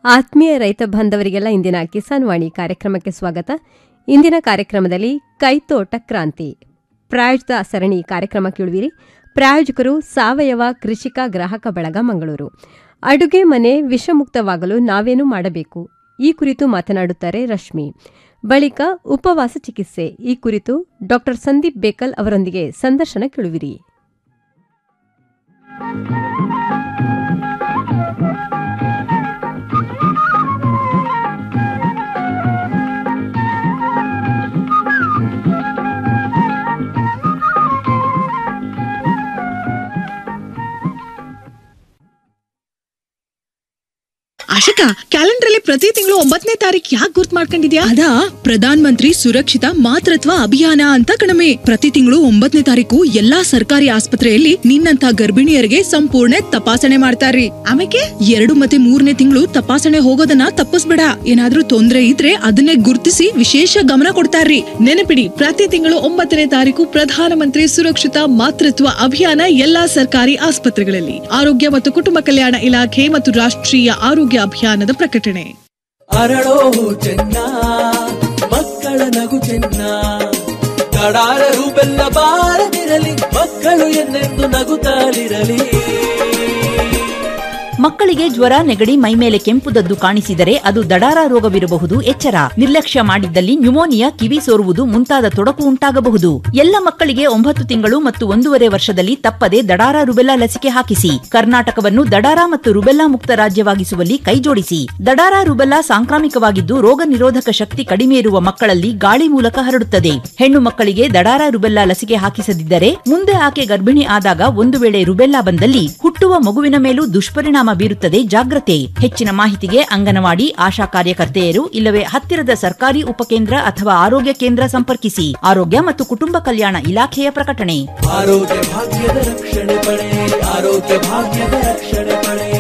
ಆತ್ಮೀಯ ರೈತ ಬಾಂಧವರಿಗೆಲ್ಲ ಇಂದಿನ ಕಿಸಾನ್ ವಾಣಿ ಕಾರ್ಯಕ್ರಮಕ್ಕೆ ಸ್ವಾಗತ ಇಂದಿನ ಕಾರ್ಯಕ್ರಮದಲ್ಲಿ ಕೈತೋಟ ಕ್ರಾಂತಿ ಪ್ರಾಯೋಜಿತ ಸರಣಿ ಕಾರ್ಯಕ್ರಮ ಕೇಳುವಿರಿ ಪ್ರಾಯೋಜಕರು ಸಾವಯವ ಕೃಷಿಕ ಗ್ರಾಹಕ ಬಳಗ ಮಂಗಳೂರು ಅಡುಗೆ ಮನೆ ವಿಷಮುಕ್ತವಾಗಲು ನಾವೇನು ಮಾಡಬೇಕು ಈ ಕುರಿತು ಮಾತನಾಡುತ್ತಾರೆ ರಶ್ಮಿ ಬಳಿಕ ಉಪವಾಸ ಚಿಕಿತ್ಸೆ ಈ ಕುರಿತು ಡಾಕ್ಟರ್ ಸಂದೀಪ್ ಬೇಕಲ್ ಅವರೊಂದಿಗೆ ಸಂದರ್ಶನ ಕೇಳುವಿರಿ ಆಶಿಕಾ ಕ್ಯಾಲೆಂಡರ್ ಅಲ್ಲಿ ಪ್ರತಿ ತಿಂಗಳು ಒಂಬತ್ತನೇ ತಾರೀಕು ಯಾಕೆ ಗುರ್ತ್ ಮಾಡ್ಕೊಂಡಿದ್ಯಾ ಅದಾ ಪ್ರಧಾನ್ ಮಂತ್ರಿ ಸುರಕ್ಷಿತ ಮಾತೃತ್ವ ಅಭಿಯಾನ ಅಂತ ಕಣಮೆ ಪ್ರತಿ ತಿಂಗಳು ಒಂಬತ್ತನೇ ತಾರೀಕು ಎಲ್ಲಾ ಸರ್ಕಾರಿ ಆಸ್ಪತ್ರೆಯಲ್ಲಿ ನಿನ್ನಂತ ಗರ್ಭಿಣಿಯರಿಗೆ ಸಂಪೂರ್ಣ ತಪಾಸಣೆ ಮಾಡ್ತಾರ್ರಿ ಆಮೇಲೆ ಎರಡು ಮತ್ತೆ ಮೂರನೇ ತಿಂಗಳು ತಪಾಸಣೆ ಹೋಗೋದನ್ನ ತಪ್ಪಿಸ್ಬೇಡ ಏನಾದ್ರೂ ತೊಂದ್ರೆ ಇದ್ರೆ ಅದನ್ನೇ ಗುರ್ತಿಸಿ ವಿಶೇಷ ಗಮನ ಕೊಡ್ತಾರ್ರಿ ನೆನಪಿಡಿ ಪ್ರತಿ ತಿಂಗಳು ಒಂಬತ್ತನೇ ತಾರೀಕು ಪ್ರಧಾನಮಂತ್ರಿ ಸುರಕ್ಷಿತ ಮಾತೃತ್ವ ಅಭಿಯಾನ ಎಲ್ಲಾ ಸರ್ಕಾರಿ ಆಸ್ಪತ್ರೆಗಳಲ್ಲಿ ಆರೋಗ್ಯ ಮತ್ತು ಕುಟುಂಬ ಕಲ್ಯಾಣ ಇಲಾಖೆ ಮತ್ತು ರಾಷ್ಟ್ರೀಯ ಆರೋಗ್ಯ ಅಭಿಯಾನದ ಪ್ರಕಟಣೆ ಅರಳೋ ಚೆನ್ನ ಮಕ್ಕಳ ನಗು ಚೆನ್ನ ಕಡಾರರು ಬೆಲ್ಲ ಬಾರದಿರಲಿ ಮಕ್ಕಳು ಎನ್ನೆಂದು ನಗುತ್ತಾಲಿರಲಿ ಮಕ್ಕಳಿಗೆ ಜ್ವರ ನೆಗಡಿ ಮೈಮೇಲೆ ಕೆಂಪುದದ್ದು ಕಾಣಿಸಿದರೆ ಅದು ದಡಾರ ರೋಗವಿರಬಹುದು ಎಚ್ಚರ ನಿರ್ಲಕ್ಷ್ಯ ಮಾಡಿದ್ದಲ್ಲಿ ನ್ಯುಮೋನಿಯಾ ಕಿವಿ ಸೋರುವುದು ಮುಂತಾದ ತೊಡಕು ಉಂಟಾಗಬಹುದು ಎಲ್ಲ ಮಕ್ಕಳಿಗೆ ಒಂಬತ್ತು ತಿಂಗಳು ಮತ್ತು ಒಂದೂವರೆ ವರ್ಷದಲ್ಲಿ ತಪ್ಪದೆ ದಡಾರ ರುಬೆಲ್ಲಾ ಲಸಿಕೆ ಹಾಕಿಸಿ ಕರ್ನಾಟಕವನ್ನು ದಡಾರ ಮತ್ತು ರುಬೆಲ್ಲಾ ಮುಕ್ತ ರಾಜ್ಯವಾಗಿಸುವಲ್ಲಿ ಕೈಜೋಡಿಸಿ ದಡಾರ ರುಬೆಲ್ಲಾ ಸಾಂಕ್ರಾಮಿಕವಾಗಿದ್ದು ರೋಗ ನಿರೋಧಕ ಶಕ್ತಿ ಕಡಿಮೆ ಇರುವ ಮಕ್ಕಳಲ್ಲಿ ಗಾಳಿ ಮೂಲಕ ಹರಡುತ್ತದೆ ಹೆಣ್ಣು ಮಕ್ಕಳಿಗೆ ದಡಾರ ರುಬೆಲ್ಲಾ ಲಸಿಕೆ ಹಾಕಿಸದಿದ್ದರೆ ಮುಂದೆ ಆಕೆ ಗರ್ಭಿಣಿ ಆದಾಗ ಒಂದು ವೇಳೆ ರುಬೆಲ್ಲಾ ಬಂದಲ್ಲಿ ಹುಟ್ಟುವ ಮಗುವಿನ ಮೇಲೂ ದುಷ್ಪರಿಣಾಮ ಬೀರುತ್ತದೆ ಜಾಗ್ರತೆ ಹೆಚ್ಚಿನ ಮಾಹಿತಿಗೆ ಅಂಗನವಾಡಿ ಆಶಾ ಕಾರ್ಯಕರ್ತೆಯರು ಇಲ್ಲವೇ ಹತ್ತಿರದ ಸರ್ಕಾರಿ ಉಪಕೇಂದ್ರ ಅಥವಾ ಆರೋಗ್ಯ ಕೇಂದ್ರ ಸಂಪರ್ಕಿಸಿ ಆರೋಗ್ಯ ಮತ್ತು ಕುಟುಂಬ ಕಲ್ಯಾಣ ಇಲಾಖೆಯ ಪ್ರಕಟಣೆ ಆರೋಗ್ಯ ಭಾಗ್ಯದ ರಕ್ಷಣೆ ಪಡೆ ಆರೋಗ್ಯ ಭಾಗ್ಯದ ರಕ್ಷಣೆ ಪಡೆ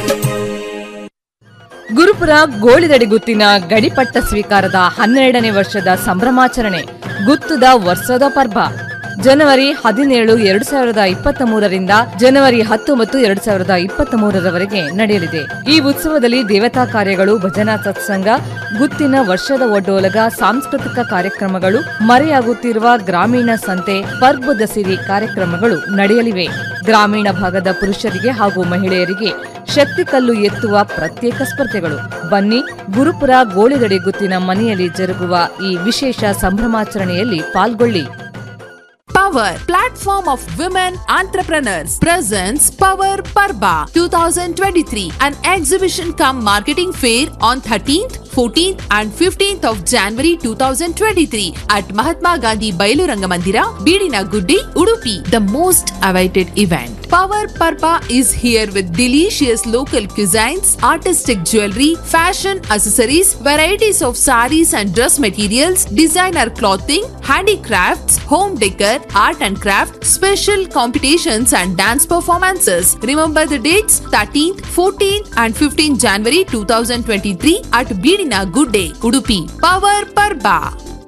ಗುರುಪುರ ಗೋಳಿದಡಿ ಗುತ್ತಿನ ಗಡಿಪಟ್ಟ ಸ್ವೀಕಾರದ ಹನ್ನೆರಡನೇ ವರ್ಷದ ಸಂಭ್ರಮಾಚರಣೆ ಗುತ್ತದ ವರ್ಷದ ಪರ್ವ ಜನವರಿ ಹದಿನೇಳು ಎರಡು ಸಾವಿರದ ಇಪ್ಪತ್ತ ಮೂರರಿಂದ ಜನವರಿ ಹತ್ತೊಂಬತ್ತು ಎರಡು ಸಾವಿರದ ಇಪ್ಪತ್ತ ಮೂರರವರೆಗೆ ನಡೆಯಲಿದೆ ಈ ಉತ್ಸವದಲ್ಲಿ ದೇವತಾ ಕಾರ್ಯಗಳು ಭಜನಾ ಸತ್ಸಂಗ ಗುತ್ತಿನ ವರ್ಷದ ಒಡ್ಡೋಲಗ ಸಾಂಸ್ಕೃತಿಕ ಕಾರ್ಯಕ್ರಮಗಳು ಮರೆಯಾಗುತ್ತಿರುವ ಗ್ರಾಮೀಣ ಸಂತೆ ಪರ್ಬದ ಸಿರಿ ಕಾರ್ಯಕ್ರಮಗಳು ನಡೆಯಲಿವೆ ಗ್ರಾಮೀಣ ಭಾಗದ ಪುರುಷರಿಗೆ ಹಾಗೂ ಮಹಿಳೆಯರಿಗೆ ಶಕ್ತಿ ಕಲ್ಲು ಎತ್ತುವ ಪ್ರತ್ಯೇಕ ಸ್ಪರ್ಧೆಗಳು ಬನ್ನಿ ಗುರುಪುರ ಗೋಳಿದಡಿ ಗುತ್ತಿನ ಮನೆಯಲ್ಲಿ ಜರುಗುವ ಈ ವಿಶೇಷ ಸಂಭ್ರಮಾಚರಣೆಯಲ್ಲಿ ಪಾಲ್ಗೊಳ್ಳಿ Power Platform of Women Entrepreneurs presents Power Parba 2023, an exhibition cum marketing fair on 13th, 14th, and 15th of January 2023 at Mahatma Gandhi Bailuranga Mandira, Bidina Guddi, Udupi. The most awaited event. Power Parba is here with delicious local cuisines, artistic jewelry, fashion accessories, varieties of saris and dress materials, designer clothing, handicrafts, home decor, art and craft, special competitions and dance performances. Remember the dates 13th, 14th and 15th January 2023 at Bidina Good Day, Udupi. Power Parba.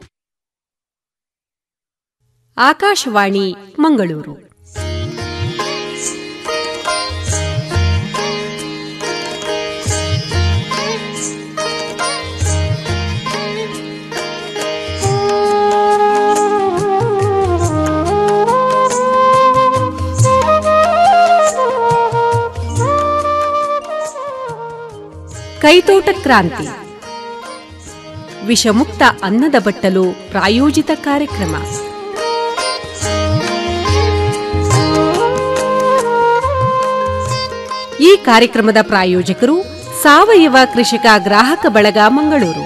Akashvani Mangaluru ಕೈತೋಟ ಕ್ರಾಂತಿ ವಿಷಮುಕ್ತ ಅನ್ನದ ಬಟ್ಟಲು ಪ್ರಾಯೋಜಿತ ಕಾರ್ಯಕ್ರಮ ಈ ಕಾರ್ಯಕ್ರಮದ ಪ್ರಾಯೋಜಕರು ಸಾವಯವ ಕೃಷಿಕ ಗ್ರಾಹಕ ಬಳಗ ಮಂಗಳೂರು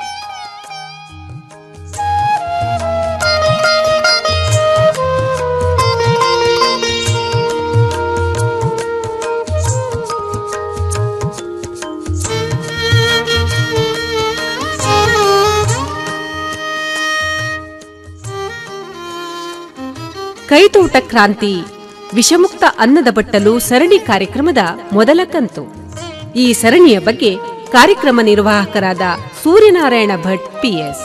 ಕೈತೋಟ ಕ್ರಾಂತಿ ವಿಷಮುಕ್ತ ಅನ್ನದ ಬಟ್ಟಲು ಸರಣಿ ಕಾರ್ಯಕ್ರಮದ ಮೊದಲ ಕಂತು ಈ ಸರಣಿಯ ಬಗ್ಗೆ ಕಾರ್ಯಕ್ರಮ ನಿರ್ವಾಹಕರಾದ ಸೂರ್ಯನಾರಾಯಣ ಭಟ್ ಪಿಎಸ್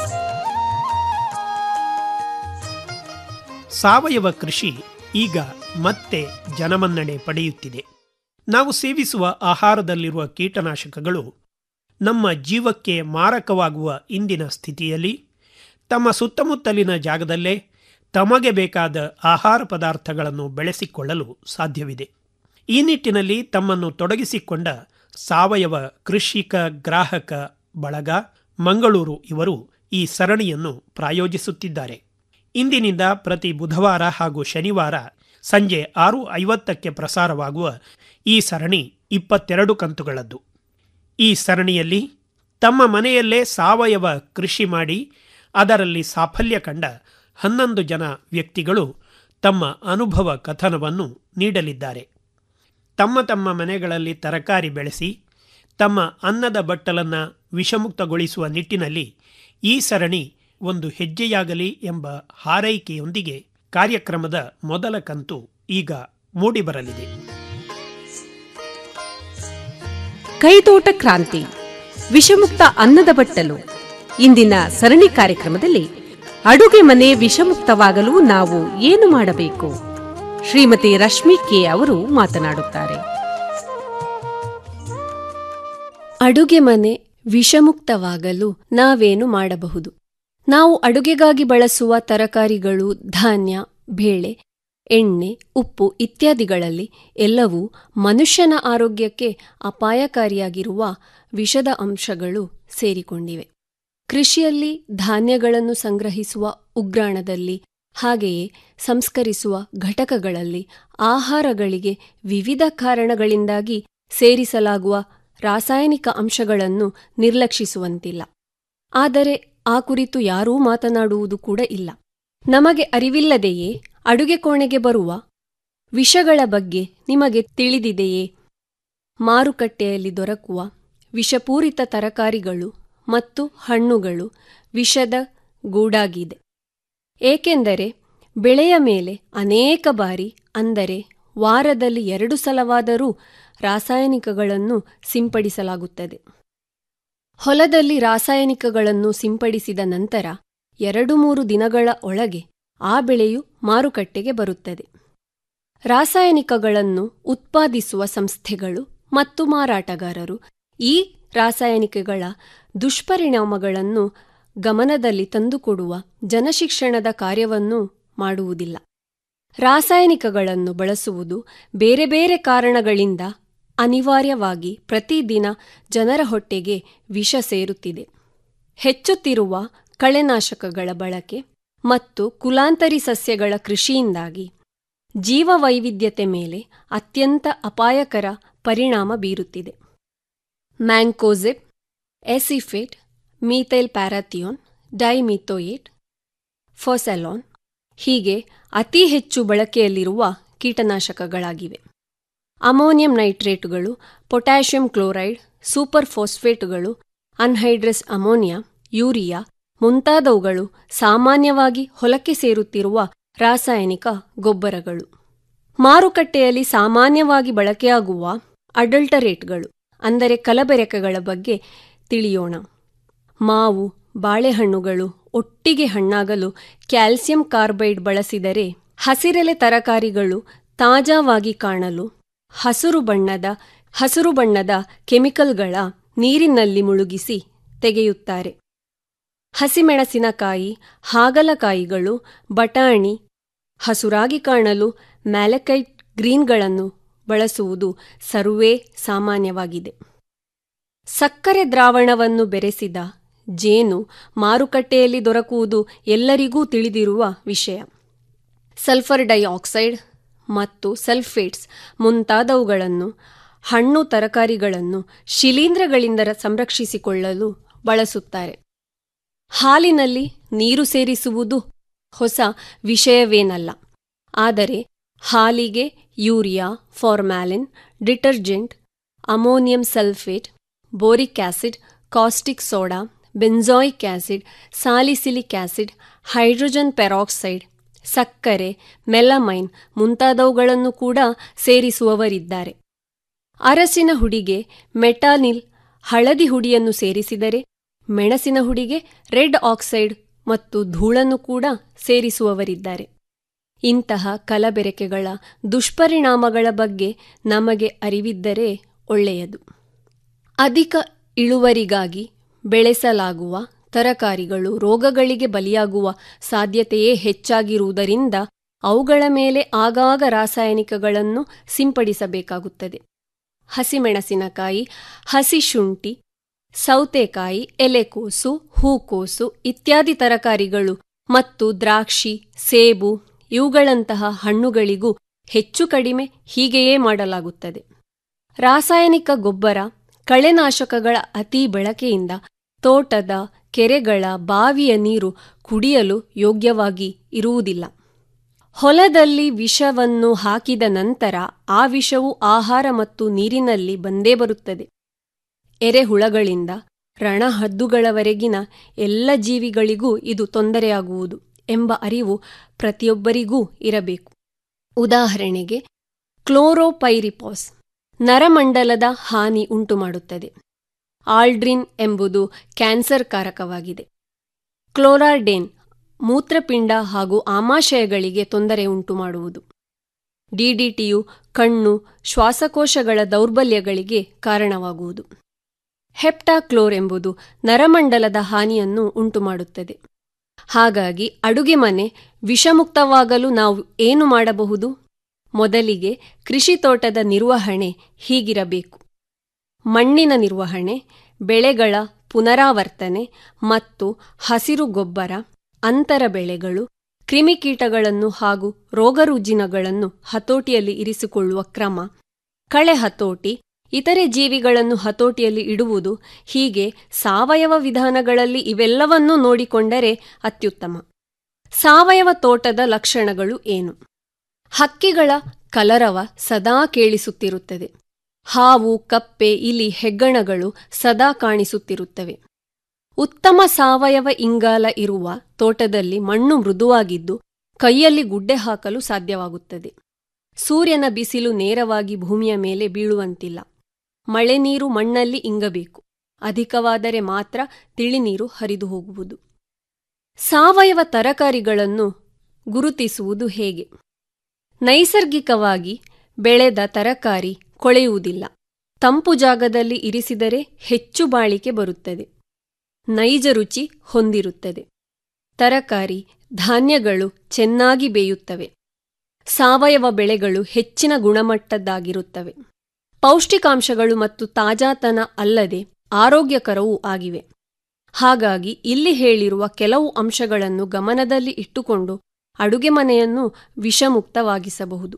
ಸಾವಯವ ಕೃಷಿ ಈಗ ಮತ್ತೆ ಜನಮನ್ನಣೆ ಪಡೆಯುತ್ತಿದೆ ನಾವು ಸೇವಿಸುವ ಆಹಾರದಲ್ಲಿರುವ ಕೀಟನಾಶಕಗಳು ನಮ್ಮ ಜೀವಕ್ಕೆ ಮಾರಕವಾಗುವ ಇಂದಿನ ಸ್ಥಿತಿಯಲ್ಲಿ ತಮ್ಮ ಸುತ್ತಮುತ್ತಲಿನ ಜಾಗದಲ್ಲೇ ತಮಗೆ ಬೇಕಾದ ಆಹಾರ ಪದಾರ್ಥಗಳನ್ನು ಬೆಳೆಸಿಕೊಳ್ಳಲು ಸಾಧ್ಯವಿದೆ ಈ ನಿಟ್ಟಿನಲ್ಲಿ ತಮ್ಮನ್ನು ತೊಡಗಿಸಿಕೊಂಡ ಸಾವಯವ ಕೃಷಿಕ ಗ್ರಾಹಕ ಬಳಗ ಮಂಗಳೂರು ಇವರು ಈ ಸರಣಿಯನ್ನು ಪ್ರಾಯೋಜಿಸುತ್ತಿದ್ದಾರೆ ಇಂದಿನಿಂದ ಪ್ರತಿ ಬುಧವಾರ ಹಾಗೂ ಶನಿವಾರ ಸಂಜೆ ಆರು ಐವತ್ತಕ್ಕೆ ಪ್ರಸಾರವಾಗುವ ಈ ಸರಣಿ ಇಪ್ಪತ್ತೆರಡು ಕಂತುಗಳದ್ದು ಈ ಸರಣಿಯಲ್ಲಿ ತಮ್ಮ ಮನೆಯಲ್ಲೇ ಸಾವಯವ ಕೃಷಿ ಮಾಡಿ ಅದರಲ್ಲಿ ಸಾಫಲ್ಯ ಕಂಡ ಹನ್ನೊಂದು ಜನ ವ್ಯಕ್ತಿಗಳು ತಮ್ಮ ಅನುಭವ ಕಥನವನ್ನು ನೀಡಲಿದ್ದಾರೆ ತಮ್ಮ ತಮ್ಮ ಮನೆಗಳಲ್ಲಿ ತರಕಾರಿ ಬೆಳೆಸಿ ತಮ್ಮ ಅನ್ನದ ಬಟ್ಟಲನ್ನು ವಿಷಮುಕ್ತಗೊಳಿಸುವ ನಿಟ್ಟಿನಲ್ಲಿ ಈ ಸರಣಿ ಒಂದು ಹೆಜ್ಜೆಯಾಗಲಿ ಎಂಬ ಹಾರೈಕೆಯೊಂದಿಗೆ ಕಾರ್ಯಕ್ರಮದ ಮೊದಲ ಕಂತು ಈಗ ಮೂಡಿಬರಲಿದೆ ಕೈತೋಟ ಕ್ರಾಂತಿ ವಿಷಮುಕ್ತ ಅನ್ನದ ಬಟ್ಟಲು ಇಂದಿನ ಸರಣಿ ಕಾರ್ಯಕ್ರಮದಲ್ಲಿ ಅಡುಗೆ ಮನೆ ವಿಷಮುಕ್ತವಾಗಲು ನಾವು ಏನು ಮಾಡಬೇಕು ಶ್ರೀಮತಿ ರಶ್ಮಿ ಕೆ ಅವರು ಮಾತನಾಡುತ್ತಾರೆ ಅಡುಗೆ ಮನೆ ವಿಷಮುಕ್ತವಾಗಲು ನಾವೇನು ಮಾಡಬಹುದು ನಾವು ಅಡುಗೆಗಾಗಿ ಬಳಸುವ ತರಕಾರಿಗಳು ಧಾನ್ಯ ಬೇಳೆ ಎಣ್ಣೆ ಉಪ್ಪು ಇತ್ಯಾದಿಗಳಲ್ಲಿ ಎಲ್ಲವೂ ಮನುಷ್ಯನ ಆರೋಗ್ಯಕ್ಕೆ ಅಪಾಯಕಾರಿಯಾಗಿರುವ ವಿಷದ ಅಂಶಗಳು ಸೇರಿಕೊಂಡಿವೆ ಕೃಷಿಯಲ್ಲಿ ಧಾನ್ಯಗಳನ್ನು ಸಂಗ್ರಹಿಸುವ ಉಗ್ರಾಣದಲ್ಲಿ ಹಾಗೆಯೇ ಸಂಸ್ಕರಿಸುವ ಘಟಕಗಳಲ್ಲಿ ಆಹಾರಗಳಿಗೆ ವಿವಿಧ ಕಾರಣಗಳಿಂದಾಗಿ ಸೇರಿಸಲಾಗುವ ರಾಸಾಯನಿಕ ಅಂಶಗಳನ್ನು ನಿರ್ಲಕ್ಷಿಸುವಂತಿಲ್ಲ ಆದರೆ ಆ ಕುರಿತು ಯಾರೂ ಮಾತನಾಡುವುದು ಕೂಡ ಇಲ್ಲ ನಮಗೆ ಅರಿವಿಲ್ಲದೆಯೇ ಅಡುಗೆ ಕೋಣೆಗೆ ಬರುವ ವಿಷಗಳ ಬಗ್ಗೆ ನಿಮಗೆ ತಿಳಿದಿದೆಯೇ ಮಾರುಕಟ್ಟೆಯಲ್ಲಿ ದೊರಕುವ ವಿಷಪೂರಿತ ತರಕಾರಿಗಳು ಮತ್ತು ಹಣ್ಣುಗಳು ವಿಷದ ಗೂಡಾಗಿದೆ ಏಕೆಂದರೆ ಬೆಳೆಯ ಮೇಲೆ ಅನೇಕ ಬಾರಿ ಅಂದರೆ ವಾರದಲ್ಲಿ ಎರಡು ಸಲವಾದರೂ ರಾಸಾಯನಿಕಗಳನ್ನು ಸಿಂಪಡಿಸಲಾಗುತ್ತದೆ ಹೊಲದಲ್ಲಿ ರಾಸಾಯನಿಕಗಳನ್ನು ಸಿಂಪಡಿಸಿದ ನಂತರ ಎರಡು ಮೂರು ದಿನಗಳ ಒಳಗೆ ಆ ಬೆಳೆಯು ಮಾರುಕಟ್ಟೆಗೆ ಬರುತ್ತದೆ ರಾಸಾಯನಿಕಗಳನ್ನು ಉತ್ಪಾದಿಸುವ ಸಂಸ್ಥೆಗಳು ಮತ್ತು ಮಾರಾಟಗಾರರು ಈ ರಾಸಾಯನಿಕಗಳ ದುಷ್ಪರಿಣಾಮಗಳನ್ನು ಗಮನದಲ್ಲಿ ತಂದುಕೊಡುವ ಜನಶಿಕ್ಷಣದ ಕಾರ್ಯವನ್ನು ಮಾಡುವುದಿಲ್ಲ ರಾಸಾಯನಿಕಗಳನ್ನು ಬಳಸುವುದು ಬೇರೆ ಬೇರೆ ಕಾರಣಗಳಿಂದ ಅನಿವಾರ್ಯವಾಗಿ ಪ್ರತಿದಿನ ಜನರ ಹೊಟ್ಟೆಗೆ ವಿಷ ಸೇರುತ್ತಿದೆ ಹೆಚ್ಚುತ್ತಿರುವ ಕಳೆನಾಶಕಗಳ ಬಳಕೆ ಮತ್ತು ಕುಲಾಂತರಿ ಸಸ್ಯಗಳ ಕೃಷಿಯಿಂದಾಗಿ ಜೀವವೈವಿಧ್ಯತೆ ಮೇಲೆ ಅತ್ಯಂತ ಅಪಾಯಕರ ಪರಿಣಾಮ ಬೀರುತ್ತಿದೆ mancozeb acephate methyl parathion dimethoate phosalone ಹೀಗೆ ಅತಿ ಹೆಚ್ಚು ಬಳಕೆಯಲ್ಲಿರುವ ಕೀಟನಾಶಕಗಳಾಗಿವೆ ಅಮೋನಿಯಂ ನೈಟ್ರೇಟುಗಳು ಪೊಟ್ಯಾಷಿಯಂ ಕ್ಲೋರೈಡ್ ಸೂಪರ್ ಫಾಸ್ಫೇಟುಗಳು ಅನ್ಹೈಡ್ರಸ್ ಅಮೋನಿಯಾ ಯೂರಿಯಾ ಮುಂತಾದವುಗಳು ಸಾಮಾನ್ಯವಾಗಿ ಹೊಲಕ್ಕೆ ಸೇರುತ್ತಿರುವ ರಾಸಾಯನಿಕ ಗೊಬ್ಬರಗಳು ಮಾರುಕಟ್ಟೆಯಲ್ಲಿ ಸಾಮಾನ್ಯವಾಗಿ ಬಳಕೆಯಾಗುವ ಅಡಲ್ಟರೇಟ್ಗಳು ಅಂದರೆ ಕಲಬೆರಕೆಗಳ ಬಗ್ಗೆ ತಿಳಿಯೋಣ ಮಾವು ಬಾಳೆಹಣ್ಣುಗಳು ಒಟ್ಟಿಗೆ ಹಣ್ಣಾಗಲು ಕ್ಯಾಲ್ಸಿಯಂ ಕಾರ್ಬೈಡ್ ಬಳಸಿದರೆ ಹಸಿರೆಲೆ ತರಕಾರಿಗಳು ತಾಜಾವಾಗಿ ಕಾಣಲು ಹಸುರು ಬಣ್ಣದ ಹಸುರು ಬಣ್ಣದ ಕೆಮಿಕಲ್ಗಳ ನೀರಿನಲ್ಲಿ ಮುಳುಗಿಸಿ ತೆಗೆಯುತ್ತಾರೆ ಹಸಿಮೆಣಸಿನಕಾಯಿ ಹಾಗಲಕಾಯಿಗಳು ಬಟಾಣಿ ಹಸುರಾಗಿ ಕಾಣಲು ಮ್ಯಾಲಕೈಟ್ ಗ್ರೀನ್ಗಳನ್ನು ಬಳಸುವುದು ಸರ್ವೇ ಸಾಮಾನ್ಯವಾಗಿದೆ ಸಕ್ಕರೆ ದ್ರಾವಣವನ್ನು ಬೆರೆಸಿದ ಜೇನು ಮಾರುಕಟ್ಟೆಯಲ್ಲಿ ದೊರಕುವುದು ಎಲ್ಲರಿಗೂ ತಿಳಿದಿರುವ ವಿಷಯ ಸಲ್ಫರ್ ಡೈಆಕ್ಸೈಡ್ ಮತ್ತು ಸಲ್ಫೇಟ್ಸ್ ಮುಂತಾದವುಗಳನ್ನು ಹಣ್ಣು ತರಕಾರಿಗಳನ್ನು ಶಿಲೀಂಧ್ರಗಳಿಂದ ಸಂರಕ್ಷಿಸಿಕೊಳ್ಳಲು ಬಳಸುತ್ತಾರೆ ಹಾಲಿನಲ್ಲಿ ನೀರು ಸೇರಿಸುವುದು ಹೊಸ ವಿಷಯವೇನಲ್ಲ ಆದರೆ ಹಾಲಿಗೆ urea formalin detergent ammonium sulphate boric acid caustic soda benzoic acid salicylic acid hydrogen peroxide ಸಕ್ಕರೆ ಮೆಲಮೈನ್ ಮುಂತಾದವುಗಳನ್ನು ಕೂಡ ಸೇರಿಸುವವರಿದ್ದಾರೆ ಅರಸಿನ ಹುಡಿಗೆ ಮೆಟಾನಿಲ್ ಹಳದಿ ಹುಡಿಯನ್ನು ಸೇರಿಸಿದರೆ ಮೆಣಸಿನ ಹುಡಿಗೆ ರೆಡ್ ಆಕ್ಸೈಡ್ ಮತ್ತು ಧೂಳನ್ನು ಕೂಡ ಸೇರಿಸುವವರಿದ್ದಾರೆ ಇಂತಹ ಕಲಬೆರಕೆಗಳ ದುಷ್ಪರಿಣಾಮಗಳ ಬಗ್ಗೆ ನಮಗೆ ಅರಿವಿದ್ದರೆ ಒಳ್ಳೆಯದು ಅಧಿಕ ಇಳುವರಿಗಾಗಿ ಬೆಳೆಸಲಾಗುವ ತರಕಾರಿಗಳು ರೋಗಗಳಿಗೆ ಬಲಿಯಾಗುವ ಸಾಧ್ಯತೆಯೇ ಹೆಚ್ಚಾಗಿರುವುದರಿಂದ ಅವುಗಳ ಮೇಲೆ ಆಗಾಗ ರಾಸಾಯನಿಕಗಳನ್ನು ಸಿಂಪಡಿಸಬೇಕಾಗುತ್ತದೆ ಹಸಿಮೆಣಸಿನಕಾಯಿ ಹಸಿ ಶುಂಠಿ ಸೌತೆಕಾಯಿ ಎಲೆಕೋಸು ಹೂಕೋಸು ಇತ್ಯಾದಿ ತರಕಾರಿಗಳು ಮತ್ತು ದ್ರಾಕ್ಷಿ ಸೇಬು ಇವುಗಳಂತಹ ಹಣ್ಣುಗಳಿಗೂ ಹೆಚ್ಚು ಕಡಿಮೆ ಹೀಗೆಯೇ ಮಾಡಲಾಗುತ್ತದೆ ರಾಸಾಯನಿಕ ಗೊಬ್ಬರ ಕಳೆನಾಶಕಗಳ ಅತಿ ಬಳಕೆಯಿಂದ ತೋಟದ ಕೆರೆಗಳ ಬಾವಿಯ ನೀರು ಕುಡಿಯಲು ಯೋಗ್ಯವಾಗಿ ಇರುವುದಿಲ್ಲ ಹೊಲದಲ್ಲಿ ವಿಷವನ್ನು ಹಾಕಿದ ನಂತರ ಆ ವಿಷವು ಆಹಾರ ಮತ್ತು ನೀರಿನಲ್ಲಿ ಬಂದೇ ಬರುತ್ತದೆ ಎರೆಹುಳಗಳಿಂದ ರಣಹದ್ದುಗಳವರೆಗಿನ ಎಲ್ಲ ಜೀವಿಗಳಿಗೂ ಇದು ತೊಂದರೆಯಾಗುವುದು ಎಂಬ ಅರಿವು ಪ್ರತಿಯೊಬ್ಬರಿಗೂ ಇರಬೇಕು ಉದಾಹರಣೆಗೆ ಕ್ಲೋರೋಪೈರಿಪಾಸ್ ನರಮಂಡಲದ ಹಾನಿ ಉಂಟುಮಾಡುತ್ತದೆ ಆಲ್ಡ್ರಿನ್ ಎಂಬುದು ಕ್ಯಾನ್ಸರ್ ಕಾರಕವಾಗಿದೆ ಕ್ಲೋರಾರ್ಡೇನ್ ಮೂತ್ರಪಿಂಡ ಹಾಗೂ ಆಮಾಶಯಗಳಿಗೆ ತೊಂದರೆ ಉಂಟುಮಾಡುವುದು ಡಿಡಿಟಿಯು ಕಣ್ಣು ಶ್ವಾಸಕೋಶಗಳ ದೌರ್ಬಲ್ಯಗಳಿಗೆ ಕಾರಣವಾಗುವುದು ಹೆಪ್ಟಾಕ್ಲೋರ್ ಎಂಬುದು ನರಮಂಡಲದ ಹಾನಿಯನ್ನು ಉಂಟುಮಾಡುತ್ತದೆ ಹಾಗಾಗಿ ಅಡುಗೆ ಮನೆ ವಿಷಮುಕ್ತವಾಗಲು ನಾವು ಏನು ಮಾಡಬಹುದು ಮೊದಲಿಗೆ ಕೃಷಿ ತೋಟದ ನಿರ್ವಹಣೆ ಹೀಗಿರಬೇಕು ಮಣ್ಣಿನ ನಿರ್ವಹಣೆ ಬೆಳೆಗಳ ಪುನರಾವರ್ತನೆ ಮತ್ತು ಹಸಿರು ಗೊಬ್ಬರ ಅಂತರ ಬೆಳೆಗಳು ಕ್ರಿಮಿಕೀಟಗಳನ್ನು ಹಾಗೂ ರೋಗರುಜಿನಗಳನ್ನು ಹತೋಟಿಯಲ್ಲಿ ಇರಿಸಿಕೊಳ್ಳುವ ಕ್ರಮ ಕಳೆ ಹತೋಟಿ ಇತರೆ ಜೀವಿಗಳನ್ನು ಹತೋಟಿಯಲ್ಲಿ ಇಡುವುದು ಹೀಗೆ ಸಾವಯವ ವಿಧಾನಗಳಲ್ಲಿ ಇವೆಲ್ಲವನ್ನೂ ನೋಡಿಕೊಂಡರೆ ಅತ್ಯುತ್ತಮ ಸಾವಯವ ತೋಟದ ಲಕ್ಷಣಗಳು ಏನು ಹಕ್ಕಿಗಳ ಕಲರವ ಸದಾ ಕೇಳಿಸುತ್ತಿರುತ್ತದೆ ಹಾವು ಕಪ್ಪೆ ಇಲಿ ಹೆಗ್ಗಣಗಳು ಸದಾ ಕಾಣಿಸುತ್ತಿರುತ್ತವೆ ಉತ್ತಮ ಸಾವಯವ ಇಂಗಾಲ ಇರುವ ತೋಟದಲ್ಲಿ ಮಣ್ಣು ಮೃದುವಾಗಿದ್ದು ಕೈಯಲ್ಲಿ ಗುಡ್ಡೆ ಹಾಕಲು ಸಾಧ್ಯವಾಗುತ್ತದೆ ಸೂರ್ಯನ ಬಿಸಿಲು ನೇರವಾಗಿ ಭೂಮಿಯ ಮೇಲೆ ಬೀಳುವಂತಿಲ್ಲ ಮಳೆ ನೀರು ಮಣ್ಣಲ್ಲಿ ಇಂಗಬೇಕು ಅಧಿಕವಾದರೆ ಮಾತ್ರ ತಿಳಿನೀರು ಹರಿದು ಹೋಗುವುದು ಸಾವಯವ ತರಕಾರಿಗಳನ್ನು ಗುರುತಿಸುವುದು ಹೇಗೆ ನೈಸರ್ಗಿಕವಾಗಿ ಬೆಳೆದ ತರಕಾರಿ ಕೊಳೆಯುವುದಿಲ್ಲ ತಂಪು ಜಾಗದಲ್ಲಿ ಇರಿಸಿದರೆ ಹೆಚ್ಚು ಬಾಳಿಕೆ ಬರುತ್ತದೆ ನೈಜ ರುಚಿ ಹೊಂದಿರುತ್ತದೆ ತರಕಾರಿ ಧಾನ್ಯಗಳು ಚೆನ್ನಾಗಿ ಬೇಯುತ್ತವೆ ಸಾವಯವ ಬೆಳೆಗಳು ಹೆಚ್ಚಿನ ಗುಣಮಟ್ಟದ್ದಾಗಿರುತ್ತವೆ ಪೌಷ್ಟಿಕಾಂಶಗಳು ಮತ್ತು ತಾಜಾತನ ಅಲ್ಲದೆ ಆರೋಗ್ಯಕರವೂ ಆಗಿವೆ ಹಾಗಾಗಿ ಇಲ್ಲಿ ಹೇಳಿರುವ ಕೆಲವು ಅಂಶಗಳನ್ನು ಗಮನದಲ್ಲಿ ಇಟ್ಟುಕೊಂಡು ಅಡುಗೆ ಮನೆಯನ್ನು ವಿಷಮುಕ್ತವಾಗಿಸಬಹುದು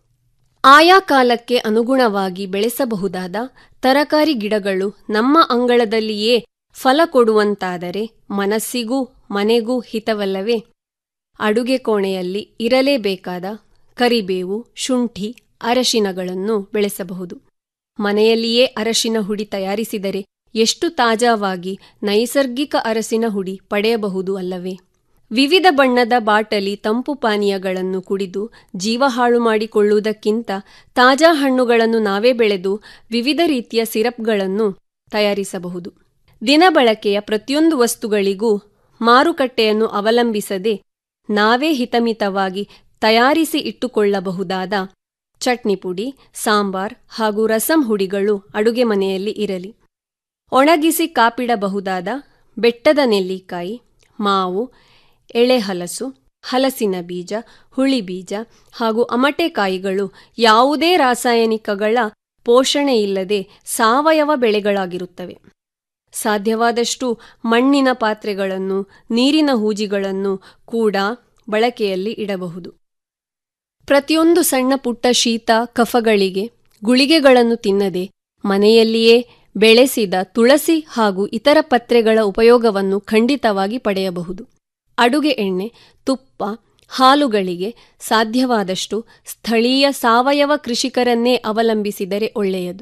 ಆಯಾ ಕಾಲಕ್ಕೆ ಅನುಗುಣವಾಗಿ ಬೆಳೆಸಬಹುದಾದ ತರಕಾರಿ ಗಿಡಗಳು ನಮ್ಮ ಅಂಗಳದಲ್ಲಿಯೇ ಫಲ ಕೊಡುವಂತಾದರೆ ಮನಸ್ಸಿಗೂ ಮನೆಗೂ ಹಿತವಲ್ಲವೇ ಅಡುಗೆ ಕೋಣೆಯಲ್ಲಿ ಇರಲೇಬೇಕಾದ ಕರಿಬೇವು ಶುಂಠಿ ಅರಶಿನಗಳನ್ನು ಬೆಳೆಸಬಹುದು ಮನೆಯಲ್ಲಿಯೇ ಅರಶಿನ ಹುಡಿ ತಯಾರಿಸಿದರೆ ಎಷ್ಟು ತಾಜಾವಾಗಿ ನೈಸರ್ಗಿಕ ಅರಸಿನ ಹುಡಿ ಪಡೆಯಬಹುದು ಅಲ್ಲವೇ ವಿವಿಧ ಬಣ್ಣದ ಬಾಟಲಿ ತಂಪು ಪಾನೀಯಗಳನ್ನು ಕುಡಿದು ಜೀವ ಹಾಳು ಮಾಡಿಕೊಳ್ಳುವುದಕ್ಕಿಂತ ತಾಜಾ ಹಣ್ಣುಗಳನ್ನು ನಾವೇ ಬೆಳೆದು ವಿವಿಧ ರೀತಿಯ ಸಿರಪ್ಗಳನ್ನು ತಯಾರಿಸಬಹುದು ದಿನಬಳಕೆಯ ಪ್ರತಿಯೊಂದು ವಸ್ತುಗಳಿಗೂ ಮಾರುಕಟ್ಟೆಯನ್ನು ಅವಲಂಬಿಸದೆ ನಾವೇ ಹಿತಮಿತವಾಗಿ ತಯಾರಿಸಿ ಇಟ್ಟುಕೊಳ್ಳಬಹುದಾದ ಚಟ್ನಿ ಪುಡಿ ಸಾಂಬಾರ್ ಹಾಗೂ ರಸಂ ಹುಡಿಗಳು ಅಡುಗೆ ಮನೆಯಲ್ಲಿ ಇರಲಿ ಒಣಗಿಸಿ ಕಾಪಿಡಬಹುದಾದ ಬೆಟ್ಟದ ನೆಲ್ಲಿಕಾಯಿ ಮಾವು ಎಳೆಹಲಸು ಹಲಸಿನ ಬೀಜ ಹುಳಿ ಬೀಜ ಹಾಗೂ ಅಮಟೆಕಾಯಿಗಳು ಯಾವುದೇ ರಾಸಾಯನಿಕಗಳ ಪೋಷಣೆಯಿಲ್ಲದೆ ಸಾವಯವ ಬೆಳೆಗಳಾಗಿರುತ್ತವೆ ಸಾಧ್ಯವಾದಷ್ಟು ಮಣ್ಣಿನ ಪಾತ್ರೆಗಳನ್ನು ನೀರಿನ ಹೂಜಿಗಳನ್ನು ಕೂಡ ಬಳಕೆಯಲ್ಲಿ ಇಡಬಹುದು ಪ್ರತಿಯೊಂದು ಸಣ್ಣ ಪುಟ್ಟ ಶೀತ ಕಫಗಳಿಗೆ ಗುಳಿಗೆಗಳನ್ನು ತಿನ್ನದೆ ಮನೆಯಲ್ಲಿಯೇ ಬೆಳೆಸಿದ ತುಳಸಿ ಹಾಗೂ ಇತರ ಪತ್ರೆಗಳ ಉಪಯೋಗವನ್ನು ಖಂಡಿತವಾಗಿ ಪಡೆಯಬಹುದು ಅಡುಗೆ ಎಣ್ಣೆ ತುಪ್ಪ ಹಾಲುಗಳಿಗೆ ಸಾಧ್ಯವಾದಷ್ಟು ಸ್ಥಳೀಯ ಸಾವಯವ ಕೃಷಿಕರನ್ನೇ ಅವಲಂಬಿಸಿದರೆ ಒಳ್ಳೆಯದು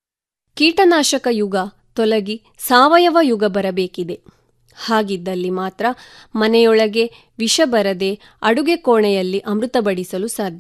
ಕೀಟನಾಶಕ ಯುಗ ತೊಲಗಿ ಸಾವಯವ ಯುಗ ಬರಬೇಕಿದೆ ಹಾಗಿದ್ದಲ್ಲಿ ಮಾತ್ರ ಮನೆಯೊಳಗೆ ವಿಷ ಬರದೆ ಅಡುಗೆ ಕೋಣೆಯಲ್ಲಿ ಅಮೃತ ಬಡಿಸಲು ಸಾಧ್ಯ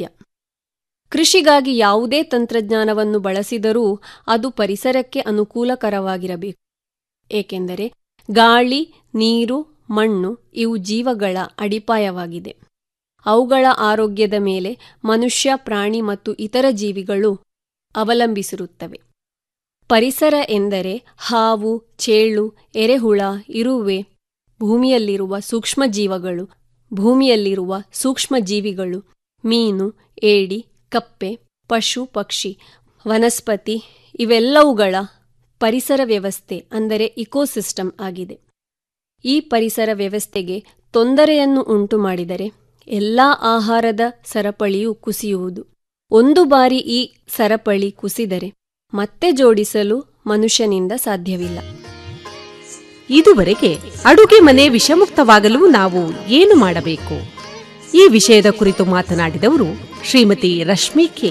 ಕೃಷಿಗಾಗಿ ಯಾವುದೇ ತಂತ್ರಜ್ಞಾನವನ್ನು ಬಳಸಿದರೂ ಅದು ಪರಿಸರಕ್ಕೆ ಅನುಕೂಲಕರವಾಗಿರಬೇಕು ಏಕೆಂದರೆ ಗಾಳಿ ನೀರು ಮಣ್ಣು ಇವು ಜೀವಗಳ ಅಡಿಪಾಯವಾಗಿದೆ ಅವುಗಳ ಆರೋಗ್ಯದ ಮೇಲೆ ಮನುಷ್ಯ ಪ್ರಾಣಿ ಮತ್ತು ಇತರ ಜೀವಿಗಳು ಅವಲಂಬಿಸಿರುತ್ತವೆ ಪರಿಸರ ಎಂದರೆ ಹಾವು ಚೇಳು ಎರೆಹುಳ ಇರುವೆ ಭೂಮಿಯಲ್ಲಿರುವ ಸೂಕ್ಷ್ಮ ಜೀವಗಳು ಭೂಮಿಯಲ್ಲಿರುವ ಸೂಕ್ಷ್ಮ ಜೀವಿಗಳು ಮೀನು ಏಡಿ ಕಪ್ಪೆ ಪಶು ಪಕ್ಷಿ ವನಸ್ಪತಿ ಇವೆಲ್ಲವುಗಳ ಪರಿಸರ ವ್ಯವಸ್ಥೆ ಅಂದರೆ ಇಕೋಸಿಸ್ಟಮ್ ಆಗಿದೆ ಈ ಪರಿಸರ ವ್ಯವಸ್ಥೆಗೆ ತೊಂದರೆಯನ್ನು ಉಂಟು ಮಾಡಿದರೆ ಎಲ್ಲಾ ಆಹಾರದ ಸರಪಳಿಯು ಕುಸಿಯುವುದು ಒಂದು ಬಾರಿ ಈ ಸರಪಳಿ ಕುಸಿದರೆ ಮತ್ತೆ ಜೋಡಿಸಲು ಮನುಷ್ಯನಿಂದ ಸಾಧ್ಯವಿಲ್ಲ ಇದುವರೆಗೆ ಅಡುಗೆ ಮನೆ ವಿಷಮುಕ್ತವಾಗಲು ನಾವು ಏನು ಮಾಡಬೇಕು ಈ ವಿಷಯದ ಕುರಿತು ಮಾತನಾಡಿದವರು ಶ್ರೀಮತಿ ರಶ್ಮಿ ಕೆ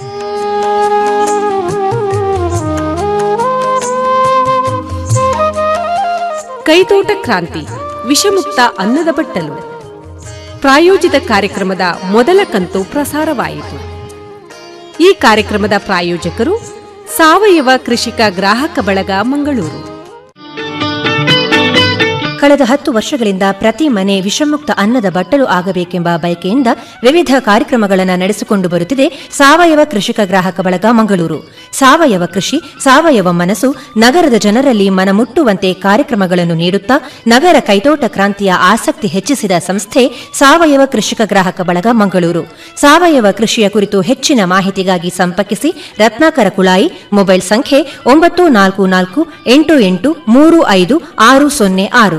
ಕೈತೋಟ ಕ್ರಾಂತಿ ವಿಷಮುಕ್ತ ಅನ್ನದ ಬಟ್ಟಲು ಪ್ರಾಯೋಜಿತ ಕಾರ್ಯಕ್ರಮದ ಮೊದಲ ಕಂತು ಪ್ರಸಾರವಾಯಿತು ಈ ಕಾರ್ಯಕ್ರಮದ ಪ್ರಾಯೋಜಕರು ಸಾವಯವ ಕೃಷಿಕ ಗ್ರಾಹಕ ಬಳಗ ಮಂಗಳೂರು ಕಳೆದ ಹತ್ತು ವರ್ಷಗಳಿಂದ ಪ್ರತಿ ಮನೆ ವಿಷಮುಕ್ತ ಅನ್ನದ ಬಟ್ಟಲು ಆಗಬೇಕೆಂಬ ಬಯಕೆಯಿಂದ ವಿವಿಧ ಕಾರ್ಯಕ್ರಮಗಳನ್ನು ನಡೆಸಿಕೊಂಡು ಬರುತ್ತಿದೆ ಸಾವಯವ ಕೃಷಿಕ ಗ್ರಾಹಕ ಬಳಗ ಮಂಗಳೂರು ಸಾವಯವ ಕೃಷಿ ಸಾವಯವ ಮನಸ್ಸು ನಗರದ ಜನರಲ್ಲಿ ಮನಮುಟ್ಟುವಂತೆ ಕಾರ್ಯಕ್ರಮಗಳನ್ನು ನೀಡುತ್ತಾ ನಗರ ಕೈತೋಟ ಕ್ರಾಂತಿಯ ಆಸಕ್ತಿ ಹೆಚ್ಚಿಸಿದ ಸಂಸ್ಥೆ ಸಾವಯವ ಕೃಷಿಕ ಗ್ರಾಹಕ ಬಳಗ ಮಂಗಳೂರು ಸಾವಯವ ಕೃಷಿಯ ಕುರಿತು ಹೆಚ್ಚಿನ ಮಾಹಿತಿಗಾಗಿ ಸಂಪರ್ಕಿಸಿ ರತ್ನಾಕರ ಕುಳಾಯಿ ಮೊಬೈಲ್ ಸಂಖ್ಯೆ ಒಂಬತ್ತು ನಾಲ್ಕು ನಾಲ್ಕು ಎಂಟು ಎಂಟು ಮೂರು ಐದು ಆರು ಸೊನ್ನೆ ಆರು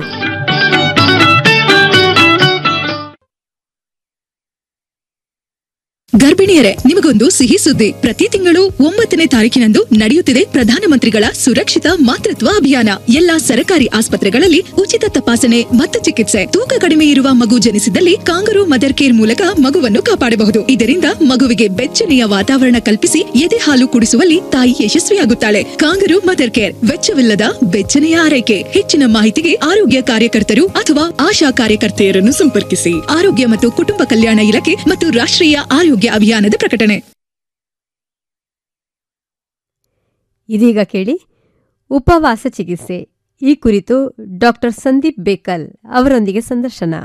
ಗರ್ಭಿಣಿಯರೇ ನಿಮಗೊಂದು ಸಿಹಿ ಸುದ್ದಿ ಪ್ರತಿ ತಿಂಗಳು ಒಂಬತ್ತನೇ ತಾರೀಕಿನಂದು ನಡೆಯುತ್ತಿದೆ ಪ್ರಧಾನಮಂತ್ರಿಗಳ ಸುರಕ್ಷಿತ ಮಾತೃತ್ವ ಅಭಿಯಾನ ಎಲ್ಲಾ ಸರ್ಕಾರಿ ಆಸ್ಪತ್ರೆಗಳಲ್ಲಿ ಉಚಿತ ತಪಾಸಣೆ ಮತ್ತು ಚಿಕಿತ್ಸೆ ತೂಕ ಕಡಿಮೆ ಇರುವ ಮಗು ಜನಿಸಿದಲ್ಲಿ ಕಾಂಗರು ಮದರ್ ಕೇರ್ ಮೂಲಕ ಮಗುವನ್ನು ಕಾಪಾಡಬಹುದು ಇದರಿಂದ ಮಗುವಿಗೆ ಬೆಚ್ಚನೆಯ ವಾತಾವರಣ ಕಲ್ಪಿಸಿ ಎದೆ ಹಾಲು ಕುಡಿಸುವಲ್ಲಿ ತಾಯಿ ಯಶಸ್ವಿಯಾಗುತ್ತಾಳೆ ಕಾಂಗರು ಮದರ್ ಕೇರ್ ವೆಚ್ಚವಿಲ್ಲದ ಬೆಚ್ಚನೆಯ ಆರೈಕೆ ಹೆಚ್ಚಿನ ಮಾಹಿತಿಗೆ ಆರೋಗ್ಯ ಕಾರ್ಯಕರ್ತರು ಅಥವಾ ಆಶಾ ಕಾರ್ಯಕರ್ತೆಯರನ್ನು ಸಂಪರ್ಕಿಸಿ ಆರೋಗ್ಯ ಮತ್ತು ಕುಟುಂಬ ಕಲ್ಯಾಣ ಇಲಾಖೆ ಮತ್ತು ರಾಷ್ಟ್ರೀಯ ಆರೋಗ್ಯ ಅಭಿಯಾನದ ಪ್ರಕಟಣೆ ಇದೀಗ ಕೇಳಿ ಉಪವಾಸ ಚಿಕಿತ್ಸೆ ಈ ಕುರಿತು ಡಾಕ್ಟರ್ ಸಂದೀಪ್ ಬೇಕಲ್ ಅವರೊಂದಿಗೆ ಸಂದರ್ಶನ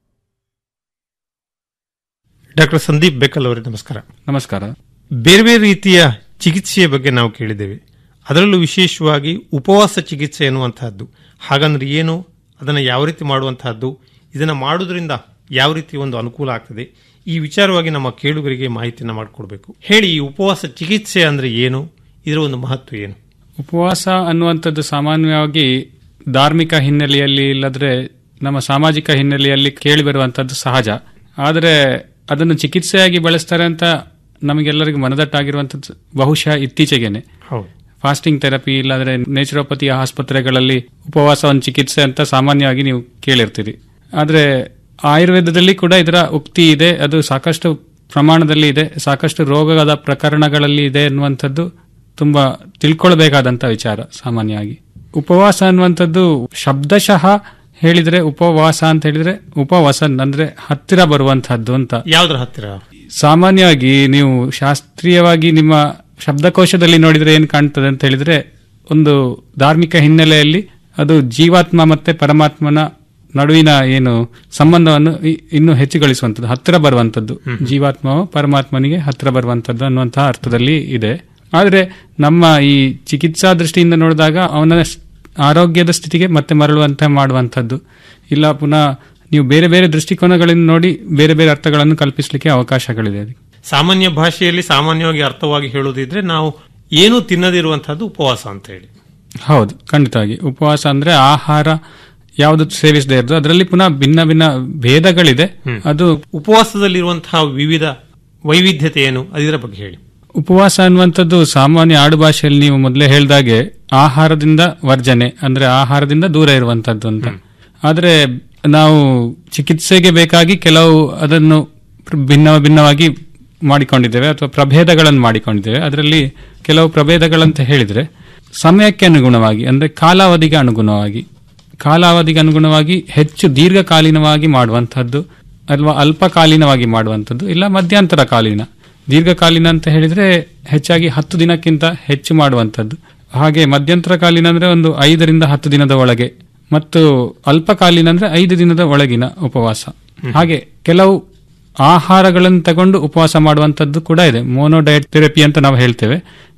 ಡಾಕ್ಟರ್ ಸಂದೀಪ್ ಬೇಕಲ್ ಅವರೇ ನಮಸ್ಕಾರ ನಮಸ್ಕಾರ ಬೇರೆ ಬೇರೆ ರೀತಿಯ ಚಿಕಿತ್ಸೆಯ ಬಗ್ಗೆ ನಾವು ಕೇಳಿದ್ದೇವೆ ಅದರಲ್ಲೂ ವಿಶೇಷವಾಗಿ ಉಪವಾಸ ಚಿಕಿತ್ಸೆ ಎನ್ನುವಂತಹದ್ದು ಹಾಗಂದ್ರೆ ಏನು ಅದನ್ನು ಯಾವ ರೀತಿ ಮಾಡುವಂತಹದ್ದು ಇದನ್ನು ಮಾಡೋದ್ರಿಂದ ಯಾವ ರೀತಿ ಒಂದು ಅನುಕೂಲ ಆಗ್ತದೆ ಈ ವಿಚಾರವಾಗಿ ನಮ್ಮ ಕೇಳುಗರಿಗೆ ಮಾಹಿತಿಯನ್ನು ಮಾಡಿಕೊಡ್ಬೇಕು ಹೇಳಿ ಈ ಉಪವಾಸ ಚಿಕಿತ್ಸೆ ಅಂದ್ರೆ ಏನು ಇದರ ಒಂದು ಮಹತ್ವ ಏನು ಉಪವಾಸ ಅನ್ನುವಂಥದ್ದು ಸಾಮಾನ್ಯವಾಗಿ ಧಾರ್ಮಿಕ ಹಿನ್ನೆಲೆಯಲ್ಲಿ ಇಲ್ಲದ್ರೆ ನಮ್ಮ ಸಾಮಾಜಿಕ ಹಿನ್ನೆಲೆಯಲ್ಲಿ ಕೇಳಿ ಬರುವಂತದ್ದು ಸಹಜ ಆದರೆ ಅದನ್ನು ಚಿಕಿತ್ಸೆಯಾಗಿ ಬಳಸ್ತಾರೆ ಅಂತ ನಮಗೆಲ್ಲರಿಗೂ ಮನದಟ್ಟಾಗಿರುವಂಥದ್ದು ಬಹುಶಃ ಇತ್ತೀಚೆಗೇನೆ ಹೌದು ಫಾಸ್ಟಿಂಗ್ ಥೆರಪಿ ಇಲ್ಲಾಂದ್ರೆ ನೇಚುರೋಪತಿ ಆಸ್ಪತ್ರೆಗಳಲ್ಲಿ ಉಪವಾಸ ಒಂದು ಚಿಕಿತ್ಸೆ ಅಂತ ಸಾಮಾನ್ಯವಾಗಿ ನೀವು ಕೇಳಿರ್ತೀರಿ ಆದರೆ ಆಯುರ್ವೇದದಲ್ಲಿ ಕೂಡ ಇದರ ಉಕ್ತಿ ಇದೆ ಅದು ಸಾಕಷ್ಟು ಪ್ರಮಾಣದಲ್ಲಿ ಇದೆ ಸಾಕಷ್ಟು ರೋಗದ ಪ್ರಕರಣಗಳಲ್ಲಿ ಇದೆ ಅನ್ನುವಂಥದ್ದು ತುಂಬಾ ತಿಳ್ಕೊಳ್ಬೇಕಾದಂತ ವಿಚಾರ ಸಾಮಾನ್ಯವಾಗಿ ಉಪವಾಸ ಅನ್ನುವಂಥದ್ದು ಶಬ್ದಶಃ ಹೇಳಿದ್ರೆ ಉಪವಾಸ ಅಂತ ಹೇಳಿದ್ರೆ ಉಪವಸನ್ ಅಂದ್ರೆ ಹತ್ತಿರ ಬರುವಂತಹದ್ದು ಅಂತ ಯಾವ್ದ್ರ ಹತ್ತಿರ ಸಾಮಾನ್ಯವಾಗಿ ನೀವು ಶಾಸ್ತ್ರೀಯವಾಗಿ ನಿಮ್ಮ ಶಬ್ದಕೋಶದಲ್ಲಿ ನೋಡಿದ್ರೆ ಏನು ಕಾಣ್ತದೆ ಅಂತ ಹೇಳಿದ್ರೆ ಒಂದು ಧಾರ್ಮಿಕ ಹಿನ್ನೆಲೆಯಲ್ಲಿ ಅದು ಜೀವಾತ್ಮ ಮತ್ತೆ ಪರಮಾತ್ಮನ ನಡುವಿನ ಏನು ಸಂಬಂಧವನ್ನು ಇ- ಇನ್ನೂ ಹೆಚ್ಚುಗಳಿಸುವಂಥದ್ದು ಹತ್ತಿರ ಬರುವಂಥದ್ದು ಜೀವಾತ್ಮವು ಪರಮಾತ್ಮನಿಗೆ ಹತ್ತಿರ ಬರುವಂಥದ್ದು ಅನ್ನುವಂತಹ ಅರ್ಥದಲ್ಲಿ ಇದೆ ಆದರೆ ನಮ್ಮ ಈ ಚಿಕಿತ್ಸಾ ದೃಷ್ಟಿಯಿಂದ ನೋಡಿದಾಗ ಅವನ ಸ್- ಆರೋಗ್ಯದ ಸ್ಥಿತಿಗೆ ಮತ್ತೆ ಮರಳುವಂತೆ ಮಾಡುವಂಥದ್ದು ಇಲ್ಲ ಪುನಃ ನೀವು ಬೇರೆ ಬೇರೆ ದೃಷ್ಟಿಕೋನಗಳಿಂದ ನೋಡಿ ಬೇರೆ ಬೇರೆ ಅರ್ಥಗಳನ್ನು ಕಲ್ಪಿಸಲಿಕ್ಕೆ ಅವಕಾಶಗಳಿದೆ ಅದಕ್ಕೆ. ಸಾಮಾನ್ಯ ಭಾಷೆಯಲ್ಲಿ ಸಾಮಾನ್ಯವಾಗಿ ಅರ್ಥವಾಗಿ ಹೇಳುವುದಿದ್ರೆ ನಾವು ಏನು ತಿನ್ನದಿರುವಂತಹದ್ದು ಉಪವಾಸ ಅಂತ ಹೇಳಿ ಹೌದು ಖಂಡಿತವಾಗಿ ಉಪವಾಸ ಅಂದ್ರೆ ಆಹಾರ ಯಾವುದು ಸೇವಿಸದೇ ಇರೋದು ಅದರಲ್ಲಿ ಪುನಃ ಭಿನ್ನ ಭಿನ್ನ ಭೇದಗಳಿದೆ ಅದು ಉಪವಾಸದಲ್ಲಿರುವಂತಹ ವಿವಿಧ ವೈವಿಧ್ಯತೆ ಏನು ಅದರ ಬಗ್ಗೆ ಹೇಳಿ ಉಪವಾಸ ಅನ್ನುವಂಥದ್ದು ಸಾಮಾನ್ಯ ಆಡು ಭಾಷೆಯಲ್ಲಿ ನೀವು ಮೊದಲೇ ಹೇಳ್ದಾಗೆ ಆಹಾರದಿಂದ ವರ್ಜನೆ ಅಂದ್ರೆ ಆಹಾರದಿಂದ ದೂರ ಇರುವಂತದ್ದು ಅಂತ ಆದ್ರೆ ನಾವು ಚಿಕಿತ್ಸೆಗೆ ಬೇಕಾಗಿ ಕೆಲವು ಅದನ್ನು ಪ್ರ- ಭಿನ್ನ ಭಿನ್ನವಾಗಿ ಮಾಡಿಕೊಂಡಿದ್ದೇವೆ ಅಥವಾ ಪ್ರಭೇದಗಳನ್ನು ಮಾಡಿಕೊಂಡಿದ್ದೇವೆ ಅದರಲ್ಲಿ ಕೆಲವು ಪ್ರಭೇದಗಳಂತ ಹೇಳಿದ್ರೆ ಸಮಯಕ್ಕೆ ಅನುಗುಣವಾಗಿ ಅಂದ್ರೆ ಕಾಲಾವಧಿಗೆ ಅನುಗುಣವಾಗಿ ಕಾಲಾವಧಿಗೆ ಅನುಗುಣವಾಗಿ ಹೆಚ್ಚು ದೀರ್ಘಕಾಲೀನವಾಗಿ ಮಾಡುವಂಥದ್ದು ಅಥವಾ ಅಲ್ಪಕಾಲೀನವಾಗಿ ಮಾಡುವಂಥದ್ದು ಇಲ್ಲ ಮಧ್ಯಂತರ ಕಾಲೀನ ದೀರ್ಘಕಾಲೀನ ಅಂತ ಹೇಳಿದ್ರೆ ಹೆಚ್ಚಾಗಿ ಹತ್ತು ದಿನಕ್ಕಿಂತ ಹೆಚ್ಚು ಮಾಡುವಂಥದ್ದು ಹಾಗೆ ಮಧ್ಯಂತರ ಕಾಲೀನ ಅಂದ್ರೆ ಒಂದು ಐದರಿಂದ ಹತ್ತು ದಿನದ ಒಳಗೆ ಮತ್ತು ಅಲ್ಪಕಾಲೀನ ಅಂದ್ರೆ ಐದು ದಿನದ ಒಳಗಿನ ಉಪವಾಸ ಹಾಗೆ ಕೆಲವು ಆಹಾರಗಳನ್ನು ತಗೊಂಡು ಉಪವಾಸ ಮಾಡುವಂಥದ್ದು ಕೂಡ ಇದೆ ಮೋನೋಡಯಟ್ ಥೆರಪಿ ಅಂತ ನಾವು ಹೇಳ್ತೇವೆ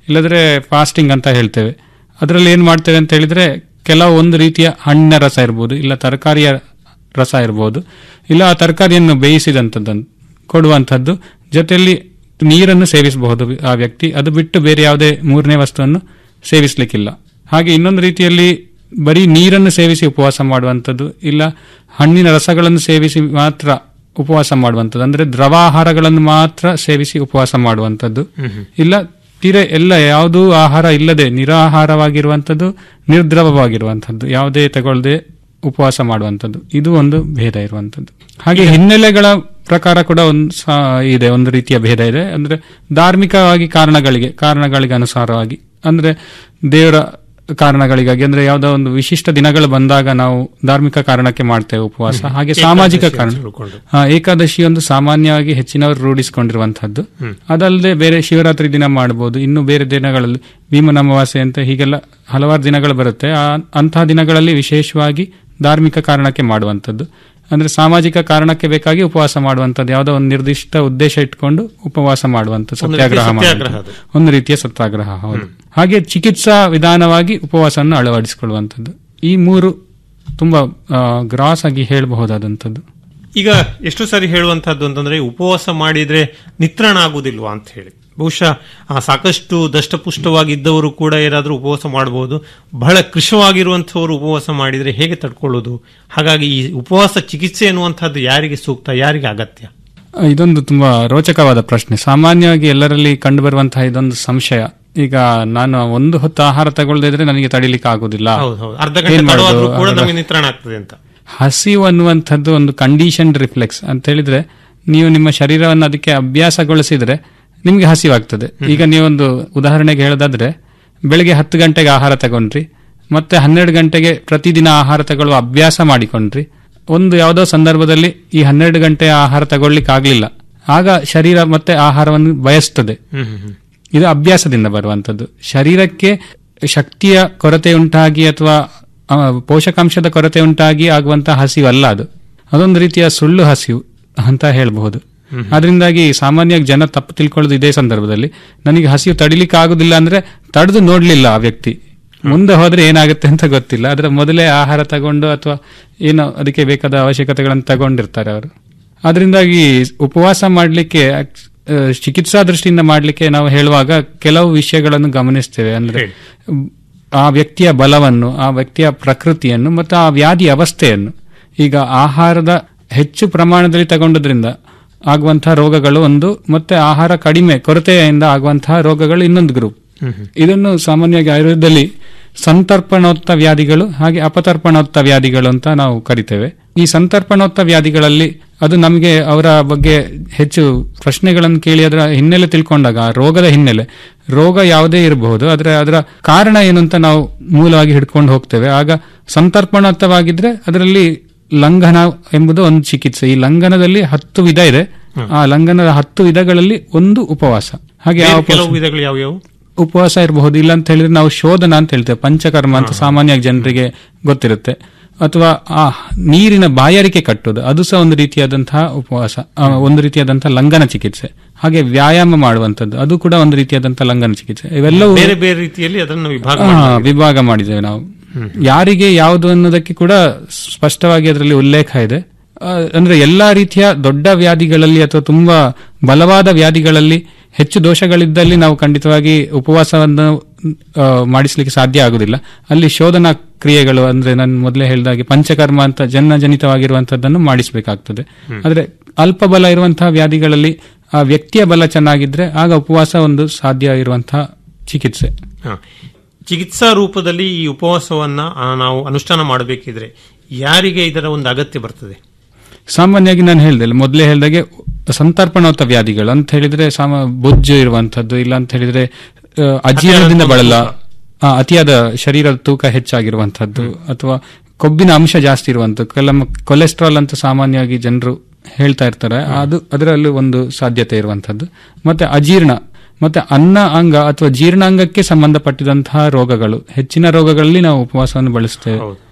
ಇಲ್ಲದ್ರೆ ಫಾಸ್ಟಿಂಗ್ ಅಂತ ಹೇಳ್ತೇವೆ ಅದರಲ್ಲಿ ಏನ್ ಮಾಡ್ತೇವೆ ಅಂತ ಹೇಳಿದ್ರೆ ಕೆಲವು ಒಂದು ರೀತಿಯ ಹಣ್ಣಿನ ರಸ ಇರ್ಬೋದು ಇಲ್ಲ ತರಕಾರಿಯ ರಸ ಇರ್ಬೋದು ಇಲ್ಲ ಆ ತರಕಾರಿಯನ್ನು ಬೇಯಿಸಿದಂಥದ್ದನ್ನು ಕೊಡುವಂಥದ್ದು ಜೊತೆಯಲ್ಲಿ ನೀರನ್ನು ಸೇವಿಸಬಹುದು ಆ ವ್ಯಕ್ತಿ ಅದು ಬಿಟ್ಟು ಬೇರೆ ಯಾವುದೇ ಮೂರನೇ ವಸ್ತುವನ್ನು ಸೇವಿಸಲಿಕ್ಕಿಲ್ಲ ಹಾಗೆ ಇನ್ನೊಂದು ರೀತಿಯಲ್ಲಿ ಬರೀ ನೀರನ್ನು ಸೇವಿಸಿ ಉಪವಾಸ ಮಾಡುವಂಥದ್ದು ಇಲ್ಲ ಹಣ್ಣಿನ ರಸಗಳನ್ನು ಸೇವಿಸಿ ಮಾತ್ರ ಉಪವಾಸ ಮಾಡುವಂಥದ್ದು ಅಂದ್ರೆ ದ್ರವಾಹಾರಗಳನ್ನು ಮಾತ್ರ ಸೇವಿಸಿ ಉಪವಾಸ ಮಾಡುವಂಥದ್ದು ಇಲ್ಲ ತೀರೆ ಎಲ್ಲ ಯಾವುದೂ ಆಹಾರ ಇಲ್ಲದೆ ನಿರಾಹಾರವಾಗಿರುವಂಥದ್ದು ನಿರ್ದ್ರವವಾಗಿರುವಂಥದ್ದು ಯಾವುದೇ ತಗೊಳ್ಳದೆ ಉಪವಾಸ ಮಾಡುವಂಥದ್ದು ಇದು ಒಂದು ಭೇದ ಇರುವಂಥದ್ದು ಹಾಗೆ ಹಿನ್ನೆಲೆಗಳ ಪ್ರಕಾರ ಕೂಡ ಒಂದು ಸಾ- ಇದೆ ಒಂದು ರೀತಿಯ ಭೇದ ಇದೆ ಅಂದ್ರೆ ಧಾರ್ಮಿಕವಾಗಿ ಕಾರಣಗಳಿಗೆ ಕಾರಣಗಳಿಗೆ ಅನುಸಾರವಾಗಿ ಅಂದ್ರೆ ದೇವರ ಕಾರಣಗಳಿಗಾಗಿ ಅಂದ್ರೆ ಯಾವುದೋ ಒಂದು ವಿಶಿಷ್ಟ ದಿನಗಳು ಬಂದಾಗ ನಾವು ಧಾರ್ಮಿಕ ಕಾರಣಕ್ಕೆ ಮಾಡ್ತೇವೆ ಉಪವಾಸ ಹ್ಮ್. ಹಾಗೆ ಏಕಾದಶಿ ಸಾಮಾಜಿಕ ಅಂತ ಕಾರಣ ತಿಳ್ಕೊಂಡು. ಹಾ, ಏಕಾದಶಿ ಒಂದು ಸಾಮಾನ್ಯವಾಗಿ ಹೆಚ್ಚಿನವರು ರೂಢಿಸಿಕೊಂಡಿರುವಂತಹದ್ದು ಹ್ಮ್. ಅದಲ್ಲದೆ ಬೇರೆ ಶಿವರಾತ್ರಿ ದಿನ ಮಾಡಬಹುದು ಇನ್ನು ಬೇರೆ ದಿನಗಳಲ್ಲಿ ಭೀಮನ ಅಮಾವಾಸ್ಯೆ ಅಂತ ಹೀಗೆಲ್ಲ ಹಲವಾರು ದಿನಗಳು ಬರುತ್ತೆ ಆ ಅಂತಹ ದಿನಗಳಲ್ಲಿ ವಿಶೇಷವಾಗಿ ಧಾರ್ಮಿಕ ಕಾರಣಕ್ಕೆ ಮಾಡುವಂಥದ್ದು ಅಂದ್ರೆ ಸಾಮಾಜಿಕ ಕಾರಣಕ್ಕೆ ಬೇಕಾಗಿ ಉಪವಾಸ ಮಾಡುವಂಥದ್ದು ಯಾವುದೋ ಒಂದು ನಿರ್ದಿಷ್ಟ ಉದ್ದೇಶ ಇಟ್ಕೊಂಡು ಉಪವಾಸ ಮಾಡುವಂಥದ್ದು ಒಂದು ರೀತಿಯ ಸತ್ಯಾಗ್ರಹ ಸತ್ಯಾಗ್ರಹ ಮಾಡುವಂಥದ್ದು. ಒಂದು ರೀತಿಯ ಸತ್ಯಾಗ್ರಹ ಹೌದು ಹಾಗೆ ಚಿಕಿತ್ಸಾ ವಿಧಾನವಾಗಿ ಉಪವಾಸವನ್ನು ಅಳವಡಿಸಿಕೊಳ್ಳುವಂಥದ್ದು ಈ ಮೂರು ತುಂಬಾ ಗ್ರಾಸ್ ಆಗಿ ಹೇಳಬಹುದಾದಂಥದ್ದು ಈಗ ಎಷ್ಟು ಸಾರಿ ಹೇಳುವಂತಹದ್ದು ಅಂತಂದ್ರೆ ಉಪವಾಸ ಮಾಡಿದ್ರೆ ನಿತ್ರಣ ಆಗುದಿಲ್ವಾ ಅಂತ ಹೇಳಿ ಬಹುಶಃ ಆ, ಸಾಕಷ್ಟು ದಷ್ಟಪುಷ್ಟವಾಗಿದ್ದವರು ಕೂಡ ಏನಾದರೂ ಉಪವಾಸ ಮಾಡಬಹುದು ಬಹಳ ಕೃಶವಾಗಿರುವಂತಹವರು ಉಪವಾಸ ಮಾಡಿದ್ರೆ ಹೇಗೆ ತಡ್ಕೊಳ್ಳೋದು ಹಾಗಾಗಿ ಈ ಉಪವಾಸ ಚಿಕಿತ್ಸೆ ಎನ್ನುವಂತಹದ್ದು ಯಾರಿಗೆ ಸೂಕ್ತ ಯಾರಿಗೆ ಅಗತ್ಯ ಆ, ಇದೊಂದು ತುಂಬಾ ರೋಚಕವಾದ ಪ್ರಶ್ನೆ ಸಾಮಾನ್ಯವಾಗಿ ಎಲ್ಲರಲ್ಲಿ ಕಂಡುಬರುವಂತಹ ಇದೊಂದು ಸಂಶಯ ಈಗ ನಾನು ಒಂದು ಹೊತ್ತು ಆಹಾರ ತಗೊಳ್ಳದಿದ್ರೆ ನನಗೆ ತಡಿಲಿಕ್ಕೆ ಆಗುದಿಲ್ಲ ಹೌದು ಹೌದು ಅರ್ಧ ಗಂಟೆ ಏನ್ ಮಾಡೋದು? ತಡವಾದ್ರೂ ಕೂಡ ಅದರ- ನಮಗೆ ನಿತ್ರಣ ಆಗ್ತದೆ ಅಂತ ಹಸಿವು ಅನ್ನುವಂಥದ್ದು ಒಂದು ಕಂಡೀಷನ್ ರಿಫ್ಲೆಕ್ಸ್ ಅಂತ ಹೇಳಿದ್ರೆ ನೀವು ನಿಮ್ಮ ಶರೀರವನ್ನು ಅದಕ್ಕೆ ಅಭ್ಯಾಸಗೊಳಿಸಿದ್ರೆ ನಿಮಗೆ ಹಸಿವಾಗ್ತದೆ ಈಗ ನೀವೊಂದು ಉದಾಹರಣೆಗೆ ಹೇಳೋದಾದ್ರೆ ಬೆಳಿಗ್ಗೆ ಹತ್ತು ಗಂಟೆಗೆ ಆಹಾರ ತಗೊಂಡ್ರಿ ಮತ್ತೆ ಹನ್ನೆರಡು ಗಂಟೆಗೆ ಪ್ರತಿದಿನ ಆಹಾರ ತಗೊಳ್ಳುವ ಅಭ್ಯಾಸ ಮಾಡಿಕೊಂಡ್ರಿ ಒಂದು ಯಾವುದೋ ಸಂದರ್ಭದಲ್ಲಿ ಈ ಹನ್ನೆರಡು ಗಂಟೆ ಆಹಾರ ತಗೊಳ್ಲಿಕ್ಕೆ ಆಗ್ಲಿಲ್ಲ ಆಗ ಶರೀರ ಮತ್ತೆ ಆಹಾರವನ್ನು ಬಯಸ್ತದೆ ಹ್ಮ್ ಹ್ಮ್ ಹ್ಮ್. ಇದು ಅಭ್ಯಾಸದಿಂದ ಬರುವಂತದ್ದು ಶರೀರಕ್ಕೆ ಶಕ್ತಿಯ ಕೊರತೆ ಉಂಟಾಗಿ ಅಥವಾ ಆ, ಪೋಷಕಾಂಶದ ಕೊರತೆ ಉಂಟಾಗಿ ಆಗುವಂತಹ ಹಸಿವು ಅಲ್ಲ ಅದು ಅದೊಂದು ರೀತಿಯ ಸುಳ್ಳು ಹಸಿವು ಅಂತ ಹೇಳಬಹುದು ಅದರಿಂದಾಗಿ ಸಾಮಾನ್ಯವಾಗಿ ಜನ ತಪ್ಪು ತಿಳ್ಕೊಳ್ಳೋದು ಇದೇ ಸಂದರ್ಭದಲ್ಲಿ ನನಗೆ ಹಸಿವು ತಡಿಲಿಕ್ಕೆ ಆಗುದಿಲ್ಲ ಅಂದ್ರೆ ತಡೆದು ನೋಡ್ಲಿಲ್ಲ ಆ ವ್ಯಕ್ತಿ ಮುಂದೆ ಹೋದ್ರೆ ಏನಾಗುತ್ತೆ ಅಂತ ಗೊತ್ತಿಲ್ಲ ಅದರ ಮೊದಲೇ ಆಹಾರ ತಗೊಂಡು ಅಥವಾ ಏನೋ ಅದಕ್ಕೆ ಬೇಕಾದ ಅವಶ್ಯಕತೆಗಳನ್ನು ತಗೊಂಡಿರ್ತಾರೆ ಅವರು ಅದರಿಂದಾಗಿ ಉಪವಾಸ ಮಾಡಲಿಕ್ಕೆ ಚಿಕಿತ್ಸಾ ದೃಷ್ಟಿಯಿಂದ ಮಾಡಲಿಕ್ಕೆ ನಾವು ಹೇಳುವಾಗ ಕೆಲವು ವಿಷಯಗಳನ್ನು ಗಮನಿಸ್ತೇವೆ ಅಂದ್ರೆ ಮ್, ಆ ವ್ಯಕ್ತಿಯ ಬಲವನ್ನು ಆ ವ್ಯಕ್ತಿಯ ಪ್ರಕೃತಿಯನ್ನು ಮತ್ತು ಆ ವ್ಯಾಧಿ ಅವಸ್ಥೆಯನ್ನು ಈಗ ಆಹಾರದ ಹೆಚ್ಚು ಪ್ರಮಾಣದಲ್ಲಿ ತಗೊಂಡದ್ರಿಂದ ಆಗುವಂತಹ ರೋಗಗಳು ಒಂದು ಮತ್ತೆ ಆಹಾರ ಕಡಿಮೆ ಕೊರತೆಯಿಂದ ಆಗುವಂತಹ ರೋಗಗಳು ಇನ್ನೊಂದು ಗ್ರೂಪ್ ಇದನ್ನು ಸಾಮಾನ್ಯವಾಗಿ ಆಯುರ್ವೇದದಲ್ಲಿ ಸಂತರ್ಪಣೋತ್ತ ವ್ಯಾಧಿಗಳು ಹಾಗೆ ಅಪತರ್ಪಣೋತ್ತ ವ್ಯಾಧಿಗಳು ಅಂತ ನಾವು ಕರಿತೇವೆ ಈ ಸಂತರ್ಪಣೋತ್ತ ವ್ಯಾಧಿಗಳಲ್ಲಿ ಅದು ನಮಗೆ ಅವರ ಬಗ್ಗೆ ಹೆಚ್ಚು ಪ್ರಶ್ನೆಗಳನ್ನು ಕೇಳಿ ಅದರ ಹಿನ್ನೆಲೆ ತಿಳ್ಕೊಂಡಾಗ ಆ ರೋಗದ ಹಿನ್ನೆಲೆ ರೋಗ ಯಾವುದೇ ಇರಬಹುದು ಆದರೆ ಅದರ ಕಾರಣ ಏನು ಅಂತ ನಾವು ಮೂಲವಾಗಿ ಹಿಡ್ಕೊಂಡು ಹೋಗ್ತೇವೆ ಆಗ ಸಂತರ್ಪಣೋತ್ತವಾಗಿದ್ರೆ ಅದರಲ್ಲಿ ಲಂಘನ ಎಂಬುದು ಒಂದು ಚಿಕಿತ್ಸೆ ಈ ಲಂಘನದಲ್ಲಿ ಹತ್ತು ವಿಧ ಇದೆ ಆ ಲಂಘನದ ಹತ್ತು ವಿಧಗಳಲ್ಲಿ ಒಂದು ಉಪವಾಸ ಹಾಗೆ ಆ ಬೇರೆ ಉಪವಾಸ- ಕೆಲವು ವಿಧಗಳು ಯಾವ್ಯಾವು ಉಪವಾಸ ಇರಬಹುದು ಇಲ್ಲ ಅಂತ ಹೇಳಿದ್ರೆ ನಾವು ಶೋಧನ ಅಂತ ಹೇಳ್ತೇವೆ ಪಂಚಕರ್ಮ ಅಂತ ಸಾಮಾನ್ಯವಾಗಿ ಜನರಿಗೆ ಗೊತ್ತಿರುತ್ತೆ ಅಥವಾ ಆ ನೀರಿನ ಬಾಯಾರಿಕೆ ಕಟ್ಟುವುದು ಅದು ಸಹ ಒಂದು ರೀತಿಯಾದಂತಹ ಉಪವಾಸ ಆ, ಒಂದು ರೀತಿಯಾದಂತಹ ಲಂಘನ ಚಿಕಿತ್ಸೆ ಹಾಗೆ ವ್ಯಾಯಾಮ ಮಾಡುವಂತದ್ದು ಅದು ಕೂಡ ಒಂದು ರೀತಿಯಾದಂತಹ ಲಂಘನ ಚಿಕಿತ್ಸೆ ಇವೆಲ್ಲವೂ ಬೇರೆ ಬೇರೆ ರೀತಿಯಲ್ಲಿ ಅದನ್ನು ವಿಭಾಗ ಆ, ಮಾಡಲಾಗಿದೆ. ವಿಭಾಗ ಮಾಡಿದ್ದೇವೆ ನಾವು ಯಾರಿಗೆ ಯಾವುದು ಅನ್ನೋದಕ್ಕೆ ಕೂಡ ಸ್ಪಷ್ಟವಾಗಿ ಅದರಲ್ಲಿ ಉಲ್ಲೇಖ ಇದೆ ಆ, ಅಂದ್ರೆ ಎಲ್ಲಾ ರೀತಿಯ ದೊಡ್ಡ ವ್ಯಾಧಿಗಳಲ್ಲಿ ಅಥವಾ ತುಂಬಾ ಬಲವಾದ ವ್ಯಾಧಿಗಳಲ್ಲಿ ಹೆಚ್ಚು ದೋಷಗಳಿದ್ದಲ್ಲಿ ನಾವು ಖಂಡಿತವಾಗಿ ಉಪವಾಸವನ್ನು ಆ, ಮಾಡಿಸ್ಲಿಕ್ಕೆ ಸಾಧ್ಯ ಆಗುದಿಲ್ಲ ಅಲ್ಲಿ ಶೋಧನಾ ಕ್ರಿಯೆಗಳು ಅಂದ್ರೆ ನಾನು ಮೊದಲೇ ಹೇಳಿದಾಗೆ ಪಂಚಕರ್ಮ ಅಂತ ಜನ್ಮಜನಿತವಾಗಿರುವಂತದ್ದನ್ನು ಮಾಡಿಸಬೇಕಾಗ್ತದೆ ಆದ್ರೆ ಅಲ್ಪ ಬಲ ಇರುವಂತಹ ವ್ಯಾಧಿಗಳಲ್ಲಿ ಆ ವ್ಯಕ್ತಿಯ ಬಲ ಚೆನ್ನಾಗಿದ್ರೆ ಆಗ ಉಪವಾಸ ಒಂದು ಸಾಧ್ಯ ಇರುವಂತಹ ಚಿಕಿತ್ಸೆ ಹ. ಚಿಕಿತ್ಸಾ ರೂಪದಲ್ಲಿ ಈ ಉಪವಾಸವನ್ನ ಆ, ನಾವು ಅನುಷ್ಠಾನ ಮಾಡಬೇಕಿದ್ರೆ ಯಾರಿಗೆ ಇದರ ಒಂದು ಅಗತ್ಯ ಬರ್ತದೆ ಸಾಮಾನ್ಯವಾಗಿ ನಾನು ಹೇಳಿದೆ ಮೊದಲೇ ಹೇಳಿದಾಗೆ ಸಂತರ್ಪಣೋತ್ತ ವ್ಯಾಧಿಗಳು ಅಂತ ಹೇಳಿದ್ರೆ ಸಾಮ ಬೊಜ್ಜು ಇರುವಂತದ್ದು ಇಲ್ಲ ಅಂತ ಹೇಳಿದ್ರೆ ಆ, ಅಜೀರ್ಣದಿಂದ ಬಳಲ ಆ, ಅತಿಯಾದ ಶರೀರದ ತೂಕ ಹೆಚ್ಚಾಗಿರುವಂತದ್ದು ಅಥವಾ ಕೊಬ್ಬಿನ ಅಂಶ ಜಾಸ್ತಿ ಇರುವಂತದ್ದು ಕೆಲವು ಕೊಲೆಸ್ಟ್ರಾಲ್ ಅಂತ ಸಾಮಾನ್ಯವಾಗಿ ಜನರು ಹೇಳ್ತಾ ಇರ್ತಾರೆ ಅದು ಅದರಲ್ಲಿ ಒಂದು ಸಾಧ್ಯತೆ ಇರುವಂತದ್ದು ಮತ್ತೆ ಅಜೀರ್ಣ ಮತ್ತೆ ಅನ್ನ ಅಂಗ ಅಥವಾ ಜೀರ್ಣಾಂಗಕ್ಕೆ ಸಂಬಂಧಪಟ್ಟಿದಂತಹ ರೋಗಗಳು ಹೆಚ್ಚಿನ ರೋಗಗಳಲ್ಲಿ ನಾವು ಉಪವಾಸವನ್ನು ಬಳಸ್ತೇವೆ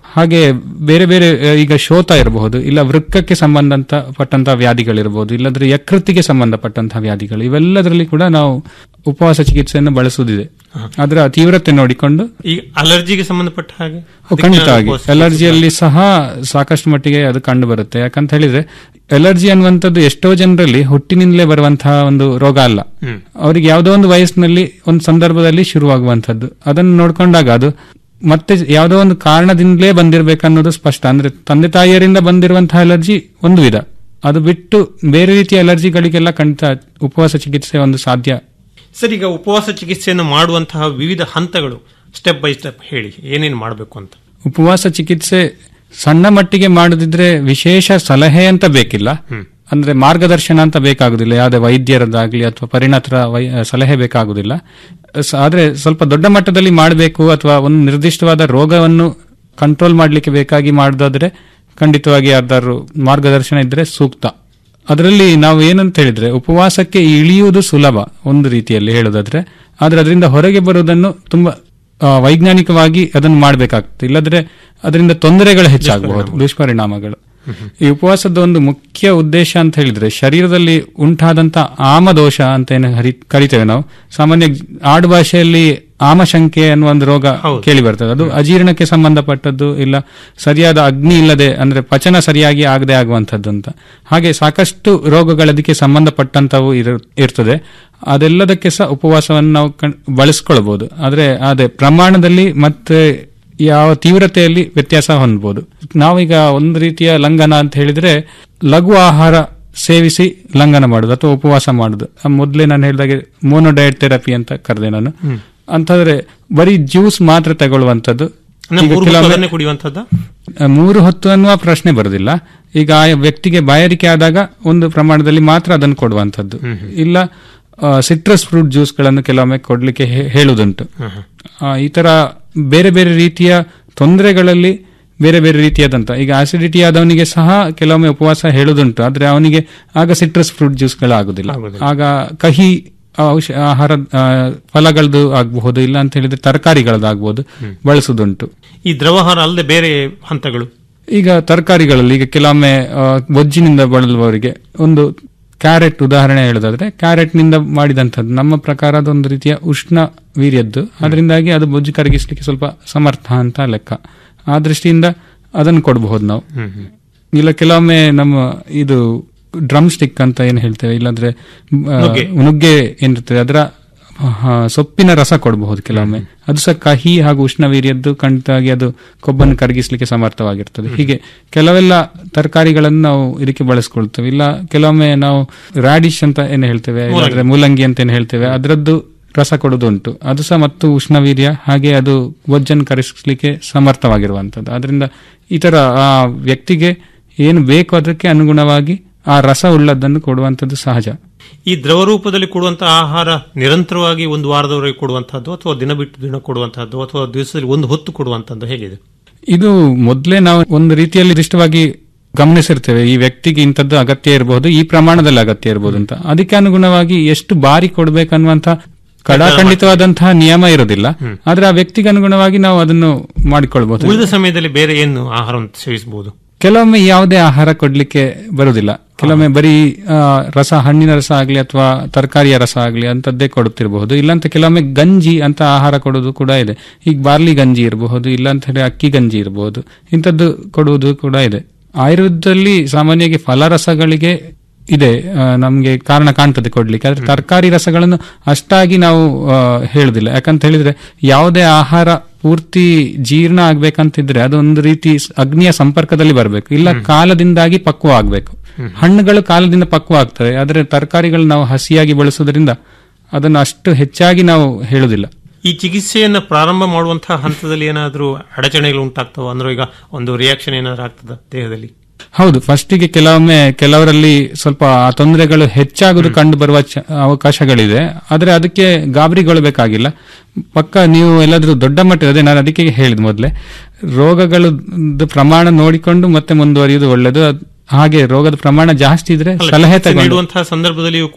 ಹಾಗೆ ಬೇರೆ ಬೇರೆ ಆ, ಈಗ ಶೋತ ಇರಬಹುದು ಇಲ್ಲ ವೃಕ್ಕಕ್ಕೆ ಸಂಬಂಧಂತ ಪಟ್ಟಂತಹ ವ್ಯಾಧಿಗಳಿರಬಹುದು ಇಲ್ಲದ್ರೆ ಯಕೃತ್ತಿಗೆ ಸಂಬಂಧಪಟ್ಟಂತಹ ವ್ಯಾಧಿಗಳು ಇವೆಲ್ಲದರಲ್ಲಿ ಕೂಡ ನಾವು ಉಪವಾಸ ಚಿಕಿತ್ಸೆಯನ್ನು ಬಳಸುವುದಿದೆ ಅದರ ತೀವ್ರತೆ ನೋಡಿಕೊಂಡು ಈ ಅಲರ್ಜಿಗೆ ಸಂಬಂಧಪಟ್ಟ ಹಾಗೆ ಅದಕ್ಕೆ ಖಂಡಿತವಾಗಿ ಉಪವಾಸ ಅಲರ್ಜಿಯಲ್ಲಿ ಸಹ ಸಾಕಷ್ಟು ಮಟ್ಟಿಗೆ ಅದು ಕಂಡು ಬರುತ್ತೆ ಯಾಕಂತ ಹೇಳಿದ್ರೆ ಅಲರ್ಜಿ ಅನ್ನುವಂಥದ್ದು ಎಷ್ಟೋ ಜನರಲ್ಲಿ ಹುಟ್ಟಿನಿಂದಲೇ ಬರುವಂತಹ ಒಂದು ರೋಗ ಅಲ್ಲ ಹ್ಮ್. ಅವರಿಗೆ ಯಾವುದೋ ಒಂದು ವಯಸ್ಸಿನಲ್ಲಿ ಒಂದು ಸಂದರ್ಭದಲ್ಲಿ ಶುರುವಾಗುವಂಥದ್ದು ಅದನ್ನು ನೋಡ್ಕೊಂಡಾಗ ಅದು ಮತ್ತೆ ಯಾವುದೋ ಒಂದು ಕಾರಣದಿಂದಲೇ ಬಂದಿರಬೇಕನ್ನೋದು ಸ್ಪಷ್ಟ ಅಂದ್ರೆ ತಂದೆ ತಾಯಿಯರಿಂದ ಬಂದಿರುವಂತಹ ಅಲರ್ಜಿ ಒಂದು ವಿಧ ಅದು ಬಿಟ್ಟು ಬೇರೆ ರೀತಿಯ ಅಲರ್ಜಿಗಳಿಗೆಲ್ಲ ಖಂಡಿತ ಉಪವಾಸ ಚಿಕಿತ್ಸೆ ಒಂದು ಸಾಧ್ಯ ಸರ್ ಈಗ ಉಪವಾಸ ಚಿಕಿತ್ಸೆಯನ್ನು ಮಾಡುವಂತಹ ವಿವಿಧ ಹಂತಗಳು ಸ್ಟೆಪ್ ಬೈ ಸ್ಟೆಪ್ ಹೇಳಿ ಏನೇನು ಮಾಡಬೇಕು ಅಂತ ಉಪವಾಸ ಚಿಕಿತ್ಸೆ ಸಣ್ಣ ಮಟ್ಟಿಗೆ ಮಾಡದಿದ್ರೆ ವಿಶೇಷ ಸಲಹೆ ಅಂತ ಬೇಕಿಲ್ಲ ಅಂದ್ರೆ ಮಾರ್ಗದರ್ಶನ ಅಂತ ಬೇಕಾಗುದಿಲ್ಲ ಯಾವುದೇ ವೈದ್ಯರದ್ದಾಗ್ಲಿ ಅಥವಾ ಪರಿಣತರ ವೈ- ಸಲಹೆ ಬೇಕಾಗುದಿಲ್ಲ ಸ- ಆದ್ರೆ ಸ್ವಲ್ಪ ದೊಡ್ಡ ಮಟ್ಟದಲ್ಲಿ ಮಾಡಬೇಕು ಅಥವಾ ಒಂದು ನಿರ್ದಿಷ್ಟವಾದ ರೋಗವನ್ನು ಕಂಟ್ರೋಲ್ ಮಾಡಲಿಕ್ಕೆ ಬೇಕಾಗಿ ಮಾಡೋದಾದ್ರೆ ಖಂಡಿತವಾಗಿ ಯಾರ್ದಾರು ಮಾರ್ಗದರ್ಶನ ಇದ್ರೆ ಸೂಕ್ತ ಅದರಲ್ಲಿ ನಾವು ಏನಂತ ಹೇಳಿದ್ರೆ ಉಪವಾಸಕ್ಕೆ ಇಳಿಯುವುದು ಸುಲಭ ಒಂದು ರೀತಿಯಲ್ಲಿ ಹೇಳೋದಾದ್ರೆ ಆದ್ರೆ ಅದರಿಂದ ಹೊರಗೆ ಬರುವುದನ್ನು ತುಂಬಾ ಆ, ವೈಜ್ಞಾನಿಕವಾಗಿ ಅದನ್ನು ಮಾಡಬೇಕಾಗ್ತದೆ ಇಲ್ಲದ್ರೆ ಅದರಿಂದ ತೊಂದರೆಗಳು ಹೆಚ್ಚಾಗಬಹುದು ದುಷ್ಪರಿಣಾಮಗಳು ಈ ಉಪವಾಸದ ಒಂದು ಮುಖ್ಯ ಉದ್ದೇಶ ಅಂತ ಹೇಳಿದ್ರೆ ಶರೀರದಲ್ಲಿ ಉಂಟಾದಂತ ಆಮದೋಷ ಅಂತ ಏನು ಹರಿ ಕರಿತೇವೆ ನಾವು ಸಾಮಾನ್ಯ ಆಡು ಭಾಷೆಯಲ್ಲಿ ಆಮಶಂಕೆ ಅನ್ನುವ ಒಂದು ರೋಗ ಕೇಳಿ ಬರ್ತದೆ ಅದು ಅಜೀರ್ಣಕ್ಕೆ ಸಂಬಂಧಪಟ್ಟದ್ದು ಇಲ್ಲ ಸರಿಯಾದ ಅಗ್ನಿ ಇಲ್ಲದೆ ಅಂದ್ರೆ ಪಚನ ಸರಿಯಾಗಿ ಆಗದೆ ಆಗುವಂತದ್ದು ಅಂತ ಹಾಗೆ ಸಾಕಷ್ಟು ರೋಗಗಳು ಅದಕ್ಕೆ ಸಂಬಂಧಪಟ್ಟಂತವು ಇರು- ಇರ್ತದೆ ಅದೆಲ್ಲದಕ್ಕೆ ಸಹ ಉಪವಾಸವನ್ನು ನಾವು ಕಣ್- ಬಳಸ್ಕೊಳ್ಬಹುದು ಆದ್ರೆ ಅದೇ ಪ್ರಮಾಣದಲ್ಲಿ ಮತ್ತೆ ಯಾವ ತೀವ್ರತೆಯಲ್ಲಿ ವ್ಯತ್ಯಾಸ ಹೊಂದಬಹುದು ನಾವೀಗ ಒಂದು ರೀತಿಯ ಲಂಘನ ಅಂತ ಹೇಳಿದ್ರೆ ಲಘು ಆಹಾರ ಸೇವಿಸಿ ಲಂಘನ ಮಾಡುದು ಅಥವಾ ಉಪವಾಸ ಮಾಡುದು ಆ ಮೊದ್ಲೇ ನಾನು ಹೇಳಿದಾಗೆ ಮೋನೋಡಯಟ್ ಥೆರಪಿ ಅಂತ ಕರೆದೆ ನಾನು ಹ್ಮ್. ಅಂತಂದ್ರೆ ಬರೀ ಜ್ಯೂಸ್ ಮಾತ್ರ ತಗೊಳ್ಳುವಂಥದ್ದು ಅಂದ್ರೆ ಈಗ ಮೂರು ಹೊತ್ತು ಕೆಲವೊಮ್ಮೆ- ಅದನ್ನೇ ಕುಡಿಯುವಂತದ್ದು ಆ, ಮೂರು ಹೊತ್ತು ಅನ್ನುವ ಪ್ರಶ್ನೆ ಬರುದಿಲ್ಲ ಈಗ ಆ ವ್ಯಕ್ತಿಗೆ ಬಾಯಾರಿಕೆ ಆದಾಗ ಒಂದು ಪ್ರಮಾಣದಲ್ಲಿ ಮಾತ್ರ ಅದನ್ನು ಕೊಡುವಂಥದ್ದು ಇಲ್ಲ ಸಿಟ್ರಸ್ ಫ್ರೂಟ್ ಜ್ಯೂಸ್ಗಳನ್ನು ಕೆಲವೊಮ್ಮೆ ಕೊಡ್ಲಿಕ್ಕೆ ಹೇ- ಹೇಳುವುದುಂಟು ಆ, ಈ ತರ ಬೇರೆ ಬೇರೆ ರೀತಿಯ ತೊಂದರೆಗಳಲ್ಲಿ ಬೇರೆ ಬೇರೆ ರೀತಿಯಾದಂತ ಈಗ ಆಸಿಡಿಟಿ ಆದವನಿಗೆ ಸಹ ಕೆಲವೊಮ್ಮೆ ಉಪವಾಸ ಹೇಳುದುಂಟು ಆದ್ರೆ ಅವನಿಗೆ ಆಗ ಸಿಟ್ರಸ್ ಫ್ರೂಟ್ ಜ್ಯೂಸ್ಗಳು ಆಗುದಿಲ್ಲ ಆಗ ಕಹಿ ಔಷ ಆಹಾರ ಆ, ಫಲಗಳದ್ದು ಆಗಬಹುದು ಇಲ್ಲ ಅಂತ ಹೇಳಿದ್ರೆ ತರಕಾರಿಗಳದ್ದು ಆಗ್ಬಹುದು ಬಳಸುದುಂಟು ಈ ದ್ರವಹಾರ ಅಲ್ಲದೆ ಬೇರೆ ಹಂತಗಳು ಈಗ ತರಕಾರಿಗಳಲ್ಲಿ ಈಗ ಕೆಲವೊಮ್ಮೆ ಆ, ಬೊಜ್ಜಿನಿಂದ ಬಳಲುವವರಿಗೆ ಒಂದು ಕ್ಯಾರೆಟ್ ಉದಾಹರಣೆ ಹೇಳೋದಾದ್ರೆ ಕ್ಯಾರೆಟ್ ನಿಂದ ಮಾಡಿದಂಥದ್ದು ನಮ್ಮ ಪ್ರಕಾರ ಅದೊಂದು ರೀತಿಯ ಉಷ್ಣ ವೀರ್ಯದ್ದು ಅದರಿಂದಾಗಿ ಅದು ಬೊಜ್ಜು ಕರಗಿಸ್ಲಿಕ್ಕೆ ಸ್ವಲ್ಪ ಸಮರ್ಥ ಅಂತ ಲೆಕ್ಕ ಆ ದೃಷ್ಟಿಯಿಂದ ಅದನ್ನು ಕೊಡಬಹುದು ನಾವು ಇಲ್ಲ ಕೆಲವೊಮ್ಮೆ ನಮ್ಮ ಇದು ಡ್ರಮ್ ಸ್ಟಿಕ್ ಅಂತ ಏನ್ ಹೇಳ್ತೇವೆ ಇಲ್ಲಾಂದ್ರೆ ಆ, ನುಗ್ಗೆ. ನುಗ್ಗೆ ಏನಿರ್ತದೆ ಅದರ ಆ, ಸೊಪ್ಪಿನ ರಸ ಕೊಡಬಹುದು ಕೆಲವೊಮ್ಮೆ ಅದು ಸಹ ಕಹಿ ಹಾಗೂ ಉಷ್ಣವೀರ್ಯದ್ದು ಖಂಡಿತವಾಗಿ ಅದು ಕೊಬ್ಬನ್ನು ಕರಗಿಸಲಿಕ್ಕೆ ಸಮರ್ಥವಾಗಿರ್ತದೆ ಹೀಗೆ ಕೆಲವೆಲ್ಲ ತರಕಾರಿಗಳನ್ನು ನಾವು ಇದಕ್ಕೆ ಬಳಸ್ಕೊಳ್ತೇವೆ ಇಲ್ಲ ಕೆಲವೊಮ್ಮೆ ನಾವು ರಾಡಿಶ್ ಅಂತ ಏನು ಹೇಳ್ತೇವೆ ಇಲ್ಲಾಂದ್ರೆ ಮೂಲಂಗಿ ಅಂತ ಏನು ಹೇಳ್ತೇವೆ ಅದರದ್ದು ರಸ ಕೊಡುವುದು ಉಂಟು ಅದು ಸಹ ಮತ್ತು ಉಷ್ಣವೀರ್ಯ ಹಾಗೆ ಅದು ಬೊಜ್ಜನ್ನು ಕರಗಿಸ್ಲಿಕ್ಕೆ ಸಮರ್ಥವಾಗಿರುವಂತದ್ದು ಅದರಿಂದ ಈ ತರ ಆ ವ್ಯಕ್ತಿಗೆ ಏನು ಬೇಕು ಅದಕ್ಕೆ ಅನುಗುಣವಾಗಿ ಆ ರಸ ಉಳ್ಳದನ್ನು ಕೊಡುವಂಥದ್ದು ಸಹಜ ಈ ದ್ರವ ರೂಪದಲ್ಲಿ ಕೊಡುವಂತಹ ಆಹಾರ ನಿರಂತರವಾಗಿ ಒಂದು ವಾರದವರೆಗೆ ಕೊಡುವಂತಹದ್ದು ಅಥವಾ ದಿನ ಬಿಟ್ಟು ದಿನ ಕೊಡುವಂತಹದ್ದು ಅಥವಾ ದಿವಸದಲ್ಲಿ ಒಂದು ಹೊತ್ತು ಕೊಡುವಂತಹದ್ದು ಹೇಗಿದೆ ಇದು ಮೊದಲೇ ನಾವು ಒಂದು ರೀತಿಯಲ್ಲಿ ನಿರ್ದಿಷ್ಟವಾಗಿ ಗಮನಿಸಿರ್ತೇವೆ ಈ ವ್ಯಕ್ತಿಗೆ ಇಂಥದ್ದು ಅಗತ್ಯ ಇರಬಹುದು ಈ ಪ್ರಮಾಣದಲ್ಲಿ ಅಗತ್ಯ ಇರಬಹುದು ಅಂತ ಅದಕ್ಕೆ ಅನುಗುಣವಾಗಿ ಎಷ್ಟು ಬಾರಿ ಕೊಡಬೇಕನ್ನುವಂತ ಕಡಾಖಂಡಿತವಾದಂತಹ ನಿಯಮ ಇರೋದಿಲ್ಲ ಆದ್ರೆ ಆ ವ್ಯಕ್ತಿಗೆ ಅನುಗುಣವಾಗಿ ನಾವು ಅದನ್ನು ಮಾಡಿಕೊಳ್ಬಹುದು ಉಳಿದ ಸಮಯದಲ್ಲಿ ಬೇರೆ ಏನು ಆಹಾರವನ್ನು ಸೇವಿಸಬಹುದು ಕೆಲವೊಮ್ಮೆ ಯಾವುದೇ ಆಹಾರ ಕೊಡ್ಲಿಕ್ಕೆ ಬರುವುದಿಲ್ಲ ಕೆಲವೊಮ್ಮೆ ಬರೀ ಆ, ರಸ ಹಣ್ಣಿನ ರಸ ಆಗ್ಲಿ ಅಥವಾ ತರಕಾರಿಯ ರಸ ಆಗ್ಲಿ ಅಂತದ್ದೇ ಕೊಡುತ್ತಿರಬಹುದು ಇಲ್ಲಾಂತ ಕೆಲವೊಮ್ಮೆ ಗಂಜಿ ಅಂತ ಆಹಾರ ಕೊಡೋದು ಕೂಡ ಇದೆ ಈಗ ಬಾರ್ಲಿ ಗಂಜಿ ಇರಬಹುದು ಇಲ್ಲ ಅಂತ ಹೇಳಿ ಅಕ್ಕಿ ಗಂಜಿ ಇರಬಹುದು ಇಂಥದ್ದು ಕೊಡುವುದು ಕೂಡ ಇದೆ ಆಯುರ್ವೇದದಲ್ಲಿ ಸಾಮಾನ್ಯವಾಗಿ ಫಲರಸಗಳಿಗೆ ಇದೆ ಆ, ನಮ್ಗೆ ಕಾರಣ ಕಾಣ್ತದೆ ಕೊಡ್ಲಿಕ್ಕೆ ಆದ್ರೆ ತರಕಾರಿ ರಸಗಳನ್ನು ಅಷ್ಟಾಗಿ ನಾವು ಆ, ಹೇಳುದಿಲ್ಲ ಯಾಕಂತ ಹೇಳಿದ್ರೆ ಯಾವುದೇ ಆಹಾರ ಪೂರ್ತಿ ಜೀರ್ಣ ಆಗ್ಬೇಕಂತಿದ್ರೆ ಅದೊಂದು ರೀತಿ ಸ್- ಅಗ್ನಿಯ ಸಂಪರ್ಕದಲ್ಲಿ ಬರಬೇಕು ಇಲ್ಲ ಕಾಲದಿಂದಾಗಿ ಪಕ್ವ ಆಗ್ಬೇಕು ಹಣ್ಣುಗಳು ಕಾಲದಿಂದ ಪಕ್ವ ಆಗ್ತವೆ ಆದ್ರೆ ತರಕಾರಿಗಳು ನಾವು ಹಸಿಯಾಗಿ ಬಳಸೋದ್ರಿಂದ ಅದನ್ನು ಅಷ್ಟು ಹೆಚ್ಚಾಗಿ ನಾವು ಹೇಳುದಿಲ್ಲ ಈ ಚಿಕಿತ್ಸೆಯನ್ನ ಪ್ರಾರಂಭ ಮಾಡುವಂತಹ ಹಂತದಲ್ಲಿ ಏನಾದರೂ ಅಡಚಣೆಗಳು ಉಂಟಾಗ್ತವ ಅಂದ್ರೆ ಈಗ ಒಂದು ರಿಯಾಕ್ಷನ್ ಏನಾದ್ರು ಆಗ್ತದ ದೇಹದಲ್ಲಿ ಹೌದು ಫಸ್ಟಿಗೆ ಕೆಲವೊಮ್ಮೆ ಕೆಲವರಲ್ಲಿ ಸ್ವಲ್ಪ ಆ ತೊಂದರೆಗಳು ಹೆಚ್ಚಾಗುವುದು ಕಂಡು ಬರುವ ಚ- ಅವಕಾಶಗಳಿದೆ ಆದ್ರೆ ಅದಕ್ಕೆ ಗಾಬರಿಗೊಳ್ಳಬೇಕಾಗಿಲ್ಲ ಪಕ್ಕ ನೀವು ಎಲ್ಲಾದ್ರೂ ದೊಡ್ಡ ಮಟ್ಟ ಅದೇ ನಾನು ಅದಕ್ಕೆ ಹೇಳಿದ್ ಮೊದಲೇ ರೋಗಗಳ ಪ್ರಮಾಣ ನೋಡಿಕೊಂಡು ಮತ್ತೆ ಮುಂದುವರಿಯುವುದು ಒಳ್ಳೆಯದು ಅದ್- ಹಾಗೆ ರೋಗದ ಪ್ರಮಾಣ ಜಾಸ್ತಿ ಇದ್ರೆ ಅಲ್ಲ, ಸಲಹೆ ಚಿಕಿತ್ಸೆ ತಗೊಂಡು ನೀಡುವಂತಹ ಸಂದರ್ಭದಲ್ಲಿಯೂ ಕೂಡ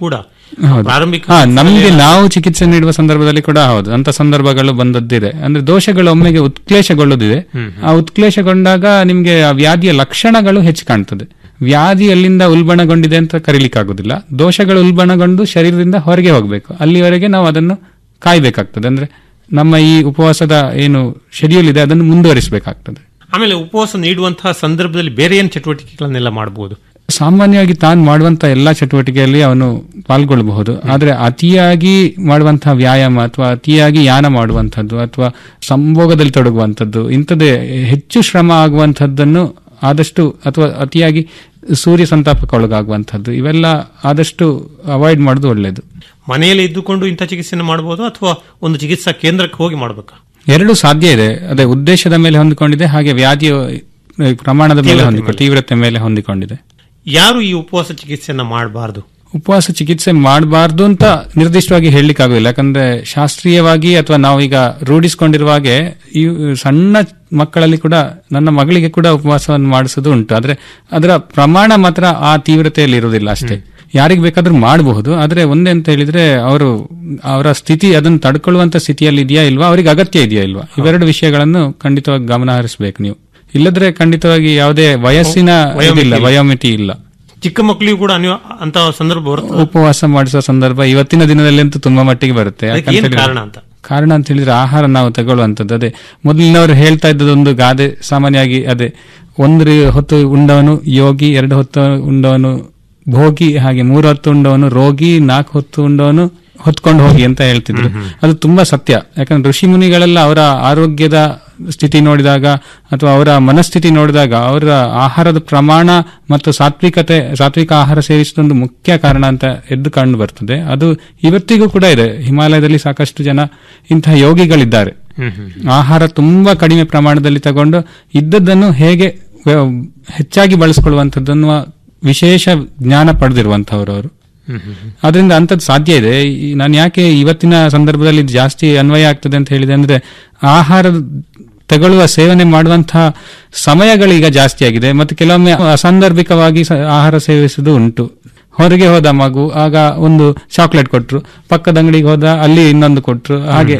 ಹೌದು. ಪ್ರಾರಂಭಿಕ ಹಾ ನಮ್ಗೆ ನಾವು ಚಿಕಿತ್ಸೆ ನೀಡುವ ಸಂದರ್ಭದಲ್ಲಿ ಕೂಡ ಹೌದು ಅಂತ ಸಂದರ್ಭಗಳು ಬಂದದ್ದಿದೆ ಅಂದ್ರೆ ದೋಷಗಳು ಒಮ್ಮೆಗೆ ಉತ್ಕ್ಲೇಶಗೊಳ್ಳುದಿದೆ ಆ ಉತ್ಕ್ಲೇಶಗೊಂಡಾಗ ನಿಮ್ಗೆ ಆ ವ್ಯಾಧಿಯ ಲಕ್ಷಣಗಳು ಹೆಚ್ಚು ಕಾಣ್ತದೆ ವ್ಯಾಧಿ ಎಲ್ಲಿಂದ ಉಲ್ಬಣಗೊಂಡಿದೆ ಅಂತ ಕರೀಲಿಕ್ಕಾಗುದಿಲ್ಲ ದೋಷಗಳು ಉಲ್ಬಣಗೊಂಡು ಶರೀರದಿಂದ ಹೊರಗೆ ಹೋಗಬೇಕು ಅಲ್ಲಿವರೆಗೆ ನಾವು ಅದನ್ನು ಕಾಯ್ಬೇಕಾಗ್ತದೆ ಅಂದ್ರೆ ನಮ್ಮ ಈ ಉಪವಾಸದ ಏನು ಶೆಡ್ಯೂಲ್ ಇದೆ ಅದನ್ನು ಮುಂದುವರಿಸಬೇಕಾಗ್ತದೆ ಆಮೇಲೆ ಉಪವಾಸ ನೀಡುವಂತಹ ಸಂದರ್ಭದಲ್ಲಿ ಬೇರೆ ಏನು ಚಟುವಟಿಕೆಗಳನ್ನೆಲ್ಲ ಮಾಡಬಹುದು ಸಾಮಾನ್ಯವಾಗಿ ತಾನು ಮಾಡುವಂತ ಎಲ್ಲಾ ಚಟುವಟಿಕೆಯಲ್ಲಿ ಅವನು ಪಾಲ್ಗೊಳ್ಳಬಹುದು ಆದ್ರೆ ಅತಿಯಾಗಿ ಮಾಡುವಂತಹ ವ್ಯಾಯಾಮ ಅಥವಾ ಅತಿಯಾಗಿ ಯಾನ ಮಾಡುವಂತದ್ದು ಅಥವಾ ಸಂಭೋಗದಲ್ಲಿ ತೊಡಗುವಂತದ್ದು ಇಂಥದ್ದೇ ಹೆಚ್ಚು ಶ್ರಮ ಆಗುವಂತಹದ್ದನ್ನು ಆದಷ್ಟು ಅಥವಾ ಅತಿಯಾಗಿ ಸೂರ್ಯ ಸಂತಾಪಕ್ಕೊಳಗಾಗುವಂತಹದ್ದು ಇವೆಲ್ಲ ಆದಷ್ಟು ಅವಾಯ್ಡ್ ಮಾಡೋದು ಒಳ್ಳೆಯದು ಮನೆಯಲ್ಲಿ ಇದ್ದುಕೊಂಡು ಇಂಥ ಚಿಕಿತ್ಸೆಯನ್ನು ಮಾಡಬಹುದು ಅಥವಾ ಒಂದು ಚಿಕಿತ್ಸಾ ಕೇಂದ್ರಕ್ಕೆ ಹೋಗಿ ಮಾಡಬೇಕಾ ಎರಡು ಸಾಧ್ಯ ಇದೆ ಅದೇ ಉದ್ದೇಶದ ಮೇಲೆ ಹೊಂದಿಕೊಂಡಿದೆ ಹಾಗೆ ವ್ಯಾಧಿಯ ಆ, ಪ್ರಮಾಣದ ಮೇಲೆ ತೀವ್ರತೆ ಹೊಂದಿಕೊಂಡು ತೀವ್ರತೆ ಮೇಲೆ ಹೊಂದಿಕೊಂಡಿದೆ ಯಾರು ಈ ಉಪವಾಸ ಚಿಕಿತ್ಸೆಯನ್ನ ಮಾಡಬಾರದು ಉಪವಾಸ ಚಿಕಿತ್ಸೆ ಮಾಡಬಾರ್ದು ಅಂತ ನಿರ್ದಿಷ್ಟವಾಗಿ ಹೇಳಲಿಕ್ಕಾಗೋದಿಲ್ಲ ಯಾಕಂದ್ರೆ ಶಾಸ್ತ್ರೀಯವಾಗಿ ಅಥವಾ ನಾವೀಗ ರೂಢಿಸಿಕೊಂಡಿರುವ ಹಾಗೆ ಈ ಸಣ್ಣ ಮಕ್ಕಳಲ್ಲಿ ಕೂಡ ನನ್ನ ಮಗಳಿಗೆ ಕೂಡ ಉಪವಾಸವನ್ನು ಮಾಡಿಸೋದು ಉಂಟು ಆದ್ರೆ ಅದರ ಪ್ರಮಾಣ ಮಾತ್ರ ಆ ತೀವ್ರತೆಯಲ್ಲಿ ಇರುವುದಿಲ್ಲ ಅಷ್ಟೇ ಯಾರಿಗೆ ಬೇಕಾದ್ರೂ ಮಾಡಬಹುದು ಆದ್ರೆ ಒಂದೇ ಅಂತ ಹೇಳಿದ್ರೆ ಅವರು ಅವರ ಸ್ಥಿತಿ ಅದನ್ನು ತಡ್ಕೊಳ್ಳುವಂತ ಸ್ಥಿತಿಯಲ್ಲಿ ಇದೆಯಾ ಇಲ್ವಾ ಅವರಿಗೆ ಅಗತ್ಯ ಇದೆಯಾ ಇಲ್ವಾ ಇವೆರಡು ವಿಷಯಗಳನ್ನು ಖಂಡಿತವಾಗಿ ಗಮನ ಹರಿಸಬೇಕು ನೀವು ಇಲ್ಲದ್ರೆ ಖಂಡಿತವಾಗಿ ಯಾವುದೇ ವಯಸ್ಸಿನ ವಯೋಮಿತಿ ಇದಿಲ್ಲ ಇಲ್ಲ. ವಯೋಮಿತಿ ಇಲ್ಲ ಚಿಕ್ಕ ಮಕ್ಕಳಿಗೂ ಕೂಡ ಅನ್ಯ ಅಂತ ಸಂದರ್ಭ ಬರುತ್ತೆ ಉಪವಾಸ ಮಾಡಿಸುವ ಸಂದರ್ಭ ಇವತ್ತಿನ ದಿನದಲ್ಲಿ ಅಂತೂ ತುಂಬಾ ಮಟ್ಟಿಗೆ ಬರುತ್ತೆ ಅದಕ್ಕೆ ಯಾಕಂತ ಏನ್ ಹೇಳಿದ್ರೆ- ಕಾರಣ ಅಂತ? ಕಾರಣ ಅಂತ ಹೇಳಿದ್ರೆ ಆಹಾರ ನಾವು ತಗೊಳ್ಳುವಂಥದ್ದು ಅದೇ ಮೊದಲಿನವರು ಹೇಳ್ತಾ ಇದ್ದದ್ದು ಒಂದು ಗಾದೆ ಸಾಮಾನ್ಯವಾಗಿ ಅದೇ ಒಂದು ರಿ- ಹೊತ್ತು ಉಂಡವನು ಯೋಗಿ ಎರಡು ಹೊತ್ತು ಉಂಡವನು ಭೋಗಿ ಹಾಗೆ ಮೂರು ಹೊತ್ತು ಉಂಡವನು ರೋಗಿ ನಾಲ್ಕು ಹೊತ್ತು ಉಂಡವನು ಹೊತ್ಕೊಂಡು ಹೋಗಿ ಅಂತ ಹೇಳ್ತಿದ್ರು ಅದು ತುಂಬಾ ಸತ್ಯ ಯಾಕಂದ್ರೆ ಋಷಿ ಮುನಿಗಳೆಲ್ಲ ಅವರ ಆರೋಗ್ಯದ ಸ್ಥಿತಿ ನೋಡಿದಾಗ ಅಥವಾ ಅವರ ಮನಸ್ಥಿತಿ ನೋಡಿದಾಗ ಅವರ ಆಹಾರದ ಪ್ರಮಾಣ ಮತ್ತು ಸಾತ್ವಿಕತೆ ಸಾತ್ವಿಕ ಆಹಾರ ಸೇವಿಸುವುದೊಂದು ಮುಖ್ಯ ಕಾರಣ ಅಂತ ಎದ್ದು ಕಂಡು ಬರ್ತದೆ ಅದು ಇವತ್ತಿಗೂ ಕೂಡ ಇದೆ ಹಿಮಾಲಯದಲ್ಲಿ ಸಾಕಷ್ಟು ಜನ ಇಂತಹ ಯೋಗಿಗಳಿದ್ದಾರೆ ಆಹಾರ ತುಂಬಾ ಕಡಿಮೆ ಪ್ರಮಾಣದಲ್ಲಿ ತಗೊಂಡು ಇದ್ದದ್ದನ್ನು ಹೇಗೆ ವ್ಯ- ಹೆಚ್ಚಾಗಿ ಬಳಸ್ಕೊಳ್ಳುವಂಥದ್ದನ್ನು ವಿಶೇಷ ಜ್ಞಾನ ಪಡೆದಿರುವಂತಹವರು ಅವರು ಅದರಿಂದ ಅಂಥದ್ದು ಸಾಧ್ಯ ಇದೆ ಈ- ನಾನು ಯಾಕೆ ಇವತ್ತಿನ ಸಂದರ್ಭದಲ್ಲಿ ಇದು ಜಾಸ್ತಿ ಅನ್ವಯ ಆಗ್ತದೆ ಅಂತ ಹೇಳಿದೆ ಅಂದ್ರೆ ಆಹಾರ ತಗೊಳ್ಳುವ ಸೇವನೆ ಮಾಡುವಂತಹ ಸಮಯಗಳೀಗ ಜಾಸ್ತಿ ಆಗಿದೆ ಮತ್ತು ಕೆಲವೊಮ್ಮೆ ಅಸಾಂದರ್ಭಿಕವಾಗಿ ಸ- ಆಹಾರ ಸೇವಿಸುವುದು ಉಂಟು ಹೊರಗೆ ಹೋದ ಮಗು ಆಗ ಒಂದು ಚಾಕ್ಲೇಟ್ ಕೊಟ್ರು ಪಕ್ಕದ ಅಂಗಡಿಗೆ ಹೋದ ಅಲ್ಲಿ ಇನ್ನೊಂದು ಕೊಟ್ರು ಹಾಗೆ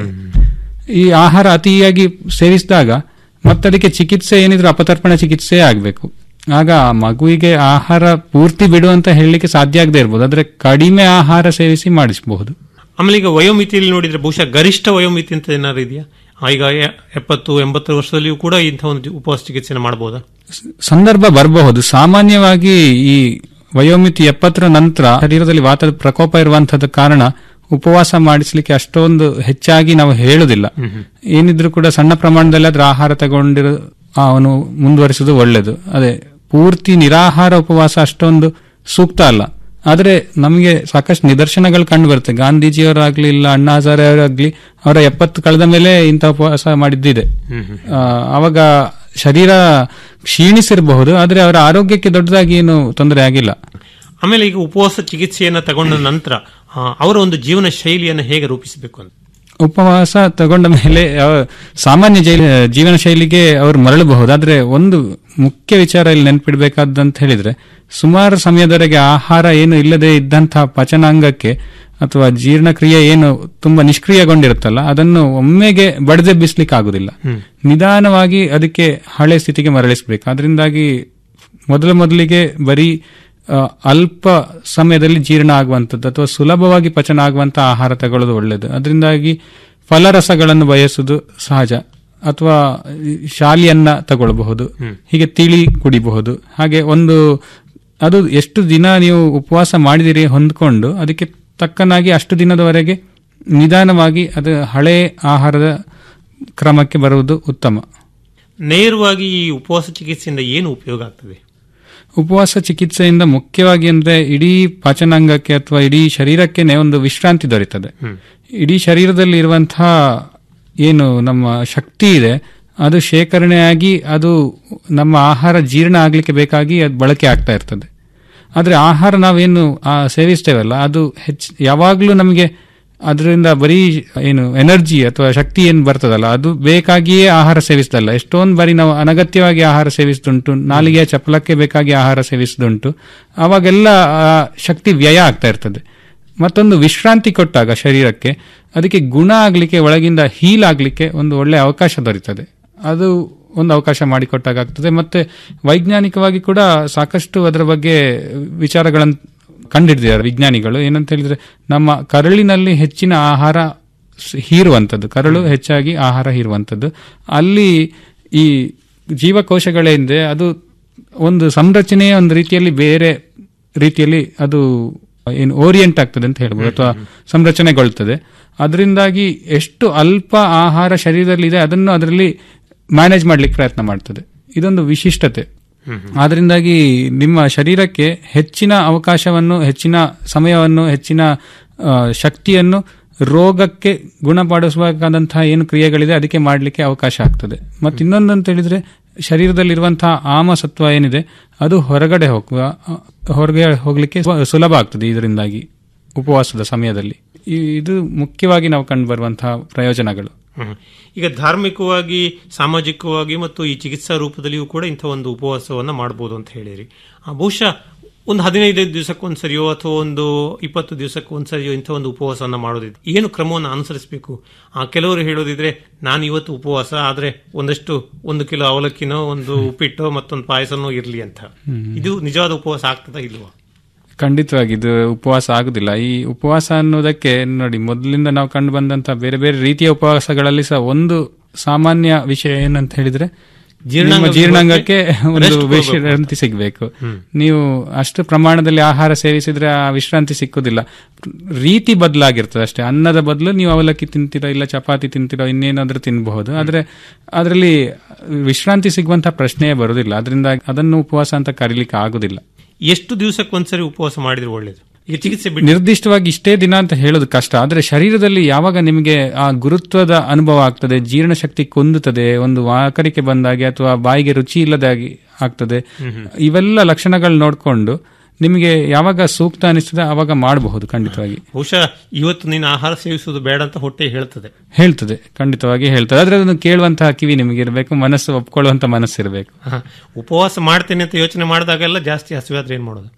ಈ ಆಹಾರ ಅತಿಯಾಗಿ ಸೇವಿಸಿದಾಗ ಮತ್ತದಕ್ಕೆ ಚಿಕಿತ್ಸೆ ಏನಿದ್ರು ಅಪತರ್ಪಣ ಚಿಕಿತ್ಸೆ ಆಗಬೇಕು ಆಗ ಆ ಮಗುವಿಗೆ ಆಹಾರ ಪೂರ್ತಿ ಬಿಡು ಅಂತ ಹೇಳಲಿಕ್ಕೆ ಸಾಧ್ಯ ಆಗದೆ ಇರ್ಬೋದು ಆದ್ರೆ ಕಡಿಮೆ ಆಹಾರ ಸೇವಿಸಿ ಮಾಡಿಸಬಹುದು ಆಮೇಲೆ ಈಗ ವಯೋಮಿತಿಯಲ್ಲಿ ನೋಡಿದ್ರೆ ಬಹುಶಃ ಗರಿಷ್ಠ ವಯೋಮಿತಿ ಅಂತ ಏನಾದ್ರು ಇದೆಯಾ ಆ, ಈಗ ಎ- ಎಪ್ಪತ್ತು ಎಂಬತ್ತು ವರ್ಷದಲ್ಲಿಯೂ ಕೂಡ ಇಂಥ ಒಂದು ಉಪವಾಸ ಚಿಕಿತ್ಸೆಯನ್ನು ಮಾಡಬಹುದಾ ಸಂದರ್ಭ ಬರಬಹುದು ಸಾಮಾನ್ಯವಾಗಿ ಈ ವಯೋಮಿತಿ ಎಪ್ಪತ್ತರ ನಂತರ ಶರೀರದಲ್ಲಿ ವಾತದ ಪ್ರಕೋಪ ಇರುವಂತಹದ ಕಾರಣ ಉಪವಾಸ ಮಾಡಿಸ್ಲಿಕ್ಕೆ ಅಷ್ಟೊಂದು ಹೆಚ್ಚಾಗಿ ನಾವು ಹೇಳುದಿಲ್ಲ ಏನಿದ್ರು ಕೂಡ ಸಣ್ಣ ಪ್ರಮಾಣದಲ್ಲಿ ಅದ್ರ ಆಹಾರ ತಗೊಂಡಿರೋ ಅವನು ಮುಂದುವರಿಸುವುದು ಒಳ್ಳೆಯದು ಅದೇ ಪೂರ್ತಿ ನಿರಾಹಾರ ಉಪವಾಸ ಅಷ್ಟೊಂದು ಸೂಕ್ತ ಅಲ್ಲ ಆದ್ರೆ ನಮಗೆ ಸಾಕಷ್ಟು ನಿದರ್ಶನಗಳು ಕಂಡು ಬರುತ್ತೆ ಗಾಂಧೀಜಿಯವರಾಗ್ಲಿ ಇಲ್ಲ ಅಣ್ಣಾ ಹಜಾರೆ ಅವರಾಗ್ಲಿ ಅವರ ಎಪ್ಪತ್ತು ಕಳೆದ ಮೇಲೆ ಇಂಥ ಉಪವಾಸ ಮಾಡಿದ್ದಿದೆ ಆ, ಅವಾಗ ಶರೀರ ಕ್ಷೀಣಿಸಿರಬಹುದು ಆದ್ರೆ ಅವರ ಆರೋಗ್ಯಕ್ಕೆ ದೊಡ್ಡದಾಗಿ ಏನು ತೊಂದರೆ ಆಗಿಲ್ಲ ಆಮೇಲೆ ಈಗ ಉಪವಾಸ ಚಿಕಿತ್ಸೆಯನ್ನ ತಗೊಂಡ ನಂತರ ಆ, ಅವರ ಒಂದು ಜೀವನ ಶೈಲಿಯನ್ನು ಹೇಗೆ ರೂಪಿಸಬೇಕು ಅಂತ ಉಪವಾಸ ತಗೊಂಡ ಮೇಲೆ ಅವ- ಸಾಮಾನ್ಯ ಜೈ- ಜೀವನ ಶೈಲಿಗೆ ಅವರು ಮರಳಬಹುದು ಆದ್ರೆ ಒಂದು ಮುಖ್ಯ ವಿಚಾರ ಇಲ್ಲಿ ನೆನ್ಪಿಡ್ಬೇಕಾದಂತ ಹೇಳಿದ್ರೆ ಸುಮಾರು ಸಮಯದವರೆಗೆ ಆಹಾರ ಏನು ಇಲ್ಲದೆ ಇದ್ದಂತಹ ಪಚನಾಂಗಕ್ಕೆ ಅಥವಾ ಜೀರ್ಣಕ್ರಿಯೆ ಏನು ತುಂಬಾ ನಿಷ್ಕ್ರಿಯಗೊಂಡಿರುತ್ತಲ್ಲ ಅದನ್ನು ಒಮ್ಮೆಗೆ ಬಡಿದೆಬ್ಬಿಸ್ಲಿಕ್ಕೆ ಆಗುದಿಲ್ಲ ನಿಧಾನವಾಗಿ ಅದಕ್ಕೆ ಹಳೆ ಸ್ಥಿತಿಗೆ ಮರಳಿಸಬೇಕು ಅದರಿಂದಾಗಿ ಮೊದಲು ಮೊದಲಿಗೆ ಬರೀ ಆ, ಅಲ್ಪ ಸಮಯದಲ್ಲಿ ಜೀರ್ಣ ಆಗುವಂಥದ್ದು ಅಥವಾ ಸುಲಭವಾಗಿ ಪಚನ ಆಗುವಂತ ಆಹಾರ ತಗೊಳ್ಳೋದು ಒಳ್ಳೆಯದು ಅದರಿಂದಾಗಿ ಫಲರಸಗಳನ್ನು ಬಯಸುವುದು ಸಹಜ ಅಥವಾ ಈ ಶಾಲಿಯನ್ನ ತಗೊಳ್ಳಬಹುದು ಹೀಗೆ ತಿಳಿ ಕುಡಿಬಹುದು ಹಾಗೆ ಒಂದು ಅದು ಎಷ್ಟು ದಿನ ನೀವು ಉಪವಾಸ ಮಾಡಿದಿರಿ ಹೊಂದ್ಕೊಂಡು ಅದಕ್ಕೆ ತಕ್ಕನಾಗಿ ಅಷ್ಟು ದಿನದವರೆಗೆ ನಿಧಾನವಾಗಿ ಅದು ಹಳೆ ಆಹಾರದ ಕ್ರಮಕ್ಕೆ ಬರುವುದು ಉತ್ತಮ ನೇರವಾಗಿ ಈ ಉಪವಾಸ ಚಿಕಿತ್ಸೆಯಿಂದ ಏನು ಉಪಯೋಗ ಆಗ್ತದೆ ಉಪವಾಸ ಚಿಕಿತ್ಸೆಯಿಂದ ಮುಖ್ಯವಾಗಿ ಅಂದ್ರೆ ಇಡೀ ಪಾಚನಾಂಗಕ್ಕೆ ಅಥವಾ ಇಡೀ ಶರೀರಕ್ಕೆ ಒಂದು ವಿಶ್ರಾಂತಿ ದೊರೀತದೆ ಇಡೀ ಶರೀರದಲ್ಲಿ ಇರುವಂತಹ ಏನು ನಮ್ಮ ಶಕ್ತಿ ಇದೆ ಅದು ಶೇಖರಣೆಯಾಗಿ ಅದು ನಮ್ಮ ಆಹಾರ ಜೀರ್ಣ ಆಗ್ಲಿಕ್ಕೆ ಬೇಕಾಗಿ ಅದು ಬಳಕೆ ಆಗ್ತಾ ಇರ್ತದೆ ಆದ್ರೆ ಆಹಾರ ನಾವೇನು ಆ, ಸೇವಿಸ್ತೇವಲ್ಲ ಅದು ಹೆಚ್ಚು ಯಾವಾಗಲೂ ನಮಗೆ ಅದರಿಂದ ಬರೀ ಏನು ಎನರ್ಜಿ ಅಥವಾ ಶಕ್ತಿ ಏನು ಬರ್ತದಲ್ಲ ಅದು ಬೇಕಾಗಿಯೇ ಆಹಾರ ಸೇವಿಸದಲ್ಲ ಎಷ್ಟೊಂದು ಬಾರಿ ನಾವು ಅನಗತ್ಯವಾಗಿ ಆಹಾರ ಸೇವಿಸುದುಂಟು ನಾಲಿಗೆಯ ಚಪಲಕ್ಕೆ ಬೇಕಾಗಿ ಆಹಾರ ಸೇವಿಸುದುಂಟು ಅವಾಗೆಲ್ಲ ಆ ಶಕ್ತಿ ವ್ಯಯ ಆಗ್ತಾ ಇರ್ತದೆ ಮತ್ತೊಂದು ವಿಶ್ರಾಂತಿ ಕೊಟ್ಟಾಗ ಶರೀರಕ್ಕೆ ಅದಕ್ಕೆ ಗುಣ ಆಗಲಿಕ್ಕೆ ಒಳಗಿಂದ ಹೀಲ್ ಆಗಲಿಕ್ಕೆ ಒಂದು ಒಳ್ಳೆ ಅವಕಾಶ ದೊರೀತದೆ ಅದು ಒಂದು ಅವಕಾಶ ಮಾಡಿಕೊಟ್ಟಾಗ ಆಗ್ತದೆ ಮತ್ತೆ ವೈಜ್ಞಾನಿಕವಾಗಿ ಕೂಡ ಸಾಕಷ್ಟು ಅದರ ಬಗ್ಗೆ ವಿಚಾರಗಳನ್ನು ಕಂಡಿಡಿದಿದ್ದಾರೆ ವಿಜ್ಞಾನಿಗಳು ಏನಂತ ಹೇಳಿದ್ರೆ ನಮ್ಮ ಕರಳಿನಲ್ಲಿ ಹೆಚ್ಚಿನ ಆಹಾರ ಸ್- ಹೀರುವಂಥದ್ದು ಕರಳು ಹೆಚ್ಚಾಗಿ ಆಹಾರ ಹೀರುವಂಥದ್ದು ಅಲ್ಲಿ ಈ ಜೀವಕೋಶಗಳೇನಿದೆ ಅದು ಒಂದು ಸಂರಚನೆಯ ಒಂದು ರೀತಿಯಲ್ಲಿ ಬೇರೆ ರೀತಿಯಲ್ಲಿ ಅದು ಏನು ಓರಿಯೆಂಟ್ ಆಗ್ತದೆ ಅಂತ ಹೇಳ್ಬೋದು ಅಥವಾ ಸಂರಚನೆಗೊಳ್ತದೆ ಅದರಿಂದಾಗಿ ಎಷ್ಟು ಅಲ್ಪ ಆಹಾರ ಶರೀರದಲ್ಲಿ ಇದೆ ಅದನ್ನು ಅದರಲ್ಲಿ ಮ್ಯಾನೇಜ್ ಮಾಡ್ಲಿಕ್ಕೆ ಪ್ರಯತ್ನ ಮಾಡ್ತದೆ ಇದೊಂದು ವಿಶಿಷ್ಟತೆ ಆದ್ರಿಂದಾಗಿ ನಿಮ್ಮ ಶರೀರಕ್ಕೆ ಹೆಚ್ಚಿನ ಅವಕಾಶವನ್ನು ಹೆಚ್ಚಿನ ಸಮಯವನ್ನು ಹೆಚ್ಚಿನ ಆ, ಶಕ್ತಿಯನ್ನು ರೋಗಕ್ಕೆ ಗುಣಪಡಿಸಬೇಕಾದಂತಹ ಏನು ಕ್ರಿಯೆಗಳಿದೆ ಅದಕ್ಕೆ ಮಾಡಲಿಕ್ಕೆ ಅವಕಾಶ ಆಗ್ತದೆ ಮತ್ತು ಇನ್ನೊಂದು ಅಂತ ಹೇಳಿದ್ರೆ ಶರೀರದಲ್ಲಿರುವಂತಹ ಆಮಸತ್ವ ಏನಿದೆ ಅದು ಹೊರಗಡೆ ಹೋಗುವ ಆ, ಹೊರಗೆ ಹೋಗ್ಲಿಕ್ಕೆ ಸ್ವ- ಸುಲಭ ಆಗ್ತದೆ ಇದರಿಂದಾಗಿ ಉಪವಾಸದ ಸಮಯದಲ್ಲಿ ಈ- ಇದು ಮುಖ್ಯವಾಗಿ ನಾವು ಕಂಡು ಬರುವಂತಹ ಪ್ರಯೋಜನಗಳು ಹ್ಮ್. ಈಗ ಧಾರ್ಮಿಕವಾಗಿ ಸಾಮಾಜಿಕವಾಗಿ ಮತ್ತು ಈ ಚಿಕಿತ್ಸಾ ರೂಪದಲ್ಲಿಯೂ ಕೂಡ ಇಂಥ ಒಂದು ಉಪವಾಸವನ್ನು ಮಾಡಬಹುದು ಅಂತ ಹೇಳಿರಿ ಆ, ಬಹುಶಃ ಒಂದು ಹದಿನೈದು ದಿವಸಕ್ಕೊಂದ್ಸರಿಯೋ ಅಥವಾ ಒಂದು ಇಪ್ಪತ್ತು ದಿವಸಕ್ಕೊಂದ್ಸರಿಯೋ ಇಂಥ ಒಂದು ಉಪವಾಸವನ್ನು ಮಾಡೋದಿದೆ ಏನು ಕ್ರಮವನ್ನು ಅನುಸರಿಸಬೇಕು ಆ ಕೆಲವರು ಹೇಳೋದಿದ್ರೆ ನಾನು ಇವತ್ತು ಉಪವಾಸ ಆದರೆ ಒಂದಷ್ಟು ಒಂದು ಕಿಲೋ ಅವಲಕ್ಕಿನೋ ಒಂದು ಉಪ್ಪಿಟ್ಟೋ ಮತ್ತೊಂದು ಪಾಯಸನೋ ಇರಲಿ ಅಂತ ಇದು ನಿಜವಾದ ಉಪವಾಸ ಆಗ್ತದಾ ಇಲ್ವಾ ಖಂಡಿತವಾಗಿ ಇದು ಉಪವಾಸ ಆಗುದಿಲ್ಲ ಈ ಉಪವಾಸ ಅನ್ನೋದಕ್ಕೆ ನೋಡಿ ಮೊದಲಿಂದ ನಾವು ಕಂಡು ಬಂದಂತ ಬೇರೆ ಬೇರೆ ರೀತಿಯ ಉಪವಾಸಗಳಲ್ಲಿ ಸಹ ಒಂದು ಸಾಮಾನ್ಯ ವಿಷಯ ಏನಂತ ಹೇಳಿದ್ರೆ ಜೀರ್ಣಾಂಗ ನಿಮ್ಮ ಜೀರ್ಣಾಂಗಕ್ಕೆ ಒಂದು rest ಕೊಡ್ಬೇಕು ಅಂತ. ವಿಶ್ರಾಂತಿ ಸಿಗಬೇಕು ನೀವು ಅಷ್ಟು ಪ್ರಮಾಣದಲ್ಲಿ ಆಹಾರ ಸೇವಿಸಿದ್ರೆ ಆ ವಿಶ್ರಾಂತಿ ಸಿಕ್ಕುದಿಲ್ಲ ರೀತಿ ಬದಲಾಗಿರ್ತದೆ ಅಷ್ಟೇ ಅನ್ನದ ಬದಲು ನೀವು ಅವಲಕ್ಕಿ ತಿಂತೀರೋ ಇಲ್ಲ ಚಪಾತಿ ತಿಂತೀರೋ ಇನ್ನೇನಾದ್ರೂ ತಿನ್ನಬಹುದು ಆದ್ರೆ ಅದರಲ್ಲಿ ವಿಶ್ರಾಂತಿ ಸಿಗುವಂತ ಪ್ರಶ್ನೆಯೇ ಬರುವುದಿಲ್ಲ ಅದರಿಂದ ಅದನ್ನು ಉಪವಾಸ ಅಂತ ಕರೀಲಿಕ್ಕೆ ಆಗುದಿಲ್ಲ ಎಷ್ಟು ದಿವಸಕ್ಕೊಂದ್ಸರಿ ಉಪವಾಸ ಮಾಡಿದ್ರೆ ಒಳ್ಳೇದು ಈಗ ಚಿಕಿತ್ಸೆ ಬಿಟ್ಟು ನಿರ್ದಿಷ್ಟವಾಗಿ ಇಷ್ಟೇ ದಿನ ಅಂತ ಹೇಳೋದು ಕಷ್ಟ ಆದ್ರೆ ಶರೀರದಲ್ಲಿ ಯಾವಾಗ ನಿಮಗೆ ಆ ಗುರುತ್ವದ ಅನುಭವ ಆಗ್ತದೆ ಜೀರ್ಣಶಕ್ತಿ ಕುಂದುತ್ತದೆ ಒಂದು ವಾಕರಿಕೆ ಬಂದಾಗೆ ಅಥವಾ ಬಾಯಿಗೆ ರುಚಿ ಇಲ್ಲದಾಗಿ ಆಗ್ತದೆ ಇವೆಲ್ಲ ಲಕ್ಷಣಗಳು ನೋಡಿಕೊಂಡು ನಿಮಗೆ ಯಾವಾಗ ಸೂಕ್ತ ಅನಿಸ್ತದೆ ಆವಾಗ ಮಾಡಬಹುದು ಖಂಡಿತವಾಗಿ ಬಹುಶಃ ಇವತ್ತು ನೀನು ಆಹಾರ ಸೇವಿಸುವುದು ಬೇಡ ಅಂತ ಹೊಟ್ಟೆ ಹೇಳ್ತದೆ ಹೇಳ್ತದೆ ಖಂಡಿತವಾಗಿ ಹೇಳ್ತದೆ ಆದ್ರೆ ಅದನ್ನು ಕೇಳುವಂತಹ ಕಿವಿ ನಿಮಗೆ ಇರಬೇಕು ಮನಸ್ಸು ಒಪ್ಕೊಳ್ಳುವಂತ ಮನಸ್ಸು ಇರಬೇಕು ಹ. ಉಪವಾಸ ಮಾಡ್ತೇನೆ ಅಂತ ಯೋಚನೆ ಮಾಡಿದಾಗೆಲ್ಲ ಜಾಸ್ತಿ ಹಸಿವಾದ್ರೆ ಏನ್ ಮಾಡೋದು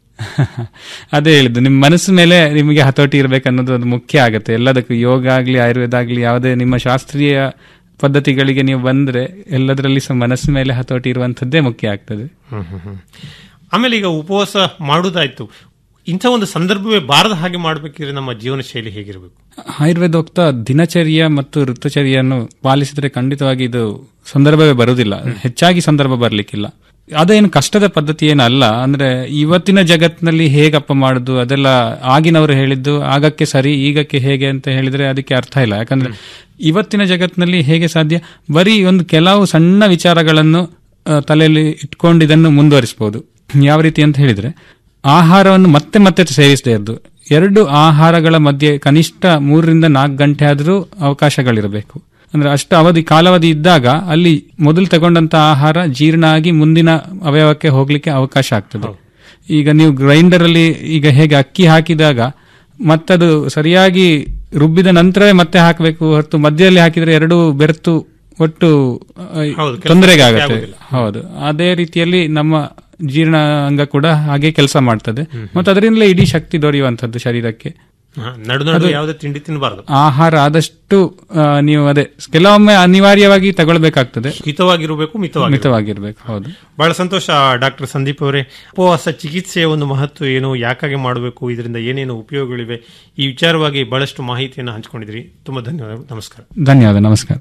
ಅದೇ ಹೇಳಿದ್ದು ನಿಮ್ಮ ಮನಸ್ಸು ಮೇಲೆ ನಿಮಗೆ ಹತೋಟಿ ಇರಬೇಕನ್ನೋದು ಅದು ಮುಖ್ಯ ಆಗುತ್ತೆ ಎಲ್ಲದಕ್ಕೂ ಯೋಗ ಆಗಲಿ ಆಯುರ್ವೇದ ಆಗಲಿ ಯಾವುದೇ ನಿಮ್ಮ ಶಾಸ್ತ್ರೀಯ ಪದ್ಧತಿಗಳಿಗೆ ನೀವು ಬಂದ್ರೆ ಎಲ್ಲದರಲ್ಲಿ ಸಹ ಮನಸ್ಸು ಮೇಲೆ ಹತೋಟಿ ಇರುವಂತದ್ದೇ ಮುಖ್ಯ ಆಗ್ತದೆ ಹ್ಮ್, ಹ್ಮ್, ಹ್ಮ್. ಆಮೇಲೆ ಈಗ ಉಪವಾಸ ಮಾಡುವುದಾಯ್ತು ಇಂಥ ಒಂದು ಸಂದರ್ಭವೇ ಬಾರದ ಹಾಗೆ ಮಾಡಬೇಕಿದ್ರೆ ನಮ್ಮ ಜೀವನ ಶೈಲಿ ಹೇಗಿರಬೇಕು ಆಯುರ್ವೇದೋಕ್ತ ದಿನಚರ್ಯ ಮತ್ತು ಋತುಚರ್ಯನ್ನು ಪಾಲಿಸಿದ್ರೆ ಖಂಡಿತವಾಗಿ ಇದು ಸಂದರ್ಭವೇ ಬರುವುದಿಲ್ಲ ಹೆಚ್ಚಾಗಿ ಸಂದರ್ಭ ಬರಲಿಕ್ಕಿಲ್ಲ ಅದೇನು ಕಷ್ಟದ ಪದ್ಧತಿ ಏನಲ್ಲ ಅಂದ್ರೆ ಇವತ್ತಿನ ಜಗತ್ತಿನಲ್ಲಿ ಹೇಗಪ್ಪ ಮಾಡುದು ಅದೆಲ್ಲ ಆಗಿನವರು ಹೇಳಿದ್ದು ಆಗಕ್ಕೆ ಸರಿ ಈಗಕ್ಕೆ ಹೇಗೆ ಅಂತ ಹೇಳಿದ್ರೆ ಅದಕ್ಕೆ ಅರ್ಥ ಇಲ್ಲ ಯಾಕಂದ್ರೆ ಇವತ್ತಿನ ಜಗತ್ತಿನಲ್ಲಿ ಹೇಗೆ ಸಾಧ್ಯ ಬರೀ ಒಂದು ಕೆಲವು ಸಣ್ಣ ವಿಚಾರಗಳನ್ನು ಆ, ತಲೆಯಲ್ಲಿ ಇಟ್ಕೊಂಡು ಇದನ್ನು ಮುಂದುವರಿಸಬಹುದು ಯಾವ ರೀತಿ ಅಂತ ಹೇಳಿದ್ರೆ ಆಹಾರವನ್ನು ಮತ್ತೆ ಮತ್ತೆ ಸೇವಿಸದೇ ಇರೋದು ಎರಡು ಆಹಾರಗಳ ಮಧ್ಯೆ ಕನಿಷ್ಠ ಮೂರರಿಂದ ನಾಲ್ಕು ಗಂಟೆ ಆದರೂ ಅವಕಾಶಗಳಿರಬೇಕು ಅಂದ್ರೆ ಅಷ್ಟು ಅವಧಿ ಕಾಲಾವಧಿ ಇದ್ದಾಗ ಅಲ್ಲಿ ಮೊದಲು ತಗೊಂಡಂತ ಆಹಾರ ಜೀರ್ಣ ಆಗಿ ಮುಂದಿನ ಅವಯವಕ್ಕೆ ಹೋಗ್ಲಿಕ್ಕೆ ಅವಕಾಶ ಆಗ್ತದೆ ಈಗ ನೀವು ಗ್ರೈಂಡರ್ ಅಲ್ಲಿ ಈಗ ಹೇಗೆ ಅಕ್ಕಿ ಹಾಕಿದಾಗ ಮತ್ತದು ಸರಿಯಾಗಿ ರುಬ್ಬಿದ ನಂತರವೇ ಮತ್ತೆ ಹಾಕಬೇಕು ಹೊರತು ಮಧ್ಯದಲ್ಲಿ ಹಾಕಿದ್ರೆ ಎರಡು ಬೆರೆತು ಒಟ್ಟು ಹೌದು, ಕೆಲ್ಸ ತೊಂದರೆಗೆ ಆಗುತ್ತೆ ಆಗುದಿಲ್ಲ. ಹೌದು ಅದೇ ರೀತಿಯಲ್ಲಿ ನಮ್ಮ ಜೀರ್ಣಾಂಗ ಕೂಡ ಹಾಗೆ ಕೆಲಸ ಮಾಡ್ತದೆ ಮತ್ತು ಅದರಿಂದಲೇ ಇಡೀ ಶಕ್ತಿ ದೊರೆಯುವಂಥದ್ದು ಶರೀರಕ್ಕೆ ಹ, ನಡು ನಡು ಅದು- ಯಾವುದೇ ತಿಂಡಿ ತಿನ್ನಬಾರದು ಆಹಾರ ಆದಷ್ಟು ಆ, ನೀವು ಅದೇ ಕೆಲವೊಮ್ಮೆ ಅನಿವಾರ್ಯವಾಗಿ ತಗೊಳ್ಬೇಕಾಗ್ತದೆ ಹಿತವಾಗಿರಬೇಕು ಮಿತವಾಗಿ ಮಿತವಾಗಿರ್ಬೇಕು ಹೌದು ಬಹಳ ಸಂತೋಷ ಡಾಕ್ಟರ್ ಸಂದೀಪ್ ಅವರೇ ಉಪವಾಸ ಚಿಕಿತ್ಸೆಯ ಒಂದು ಮಹತ್ವ ಏನು ಯಾಕಾಗಿ ಮಾಡಬೇಕು ಇದರಿಂದ ಏನೇನು ಉಪಯೋಗಗಳಿವೆ ಈ ವಿಚಾರವಾಗಿ ಬಹಳಷ್ಟು ಮಾಹಿತಿಯನ್ನು ಹಂಚಿಕೊಂಡಿದ್ರಿ ತುಂಬಾ ಧನ್ಯವಾದ ನಮಸ್ಕಾರ ಧನ್ಯವಾದ ನಮಸ್ಕಾರ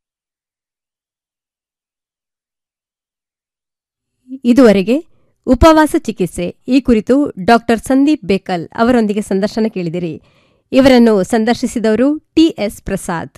ಇದುವರೆಗೆ ಉಪವಾಸ ಚಿಕಿತ್ಸೆ ಈ ಕುರಿತು ಡಾಕ್ಟರ್ ಸಂದೀಪ್ ಬೇಕಲ್ ಅವರೊಂದಿಗೆ ಸಂದರ್ಶನ ಕೇಳಿದಿರಿ ಇವರನ್ನು ಸಂದರ್ಶಿಸಿದವರು ಟಿಎಸ್ ಪ್ರಸಾದ್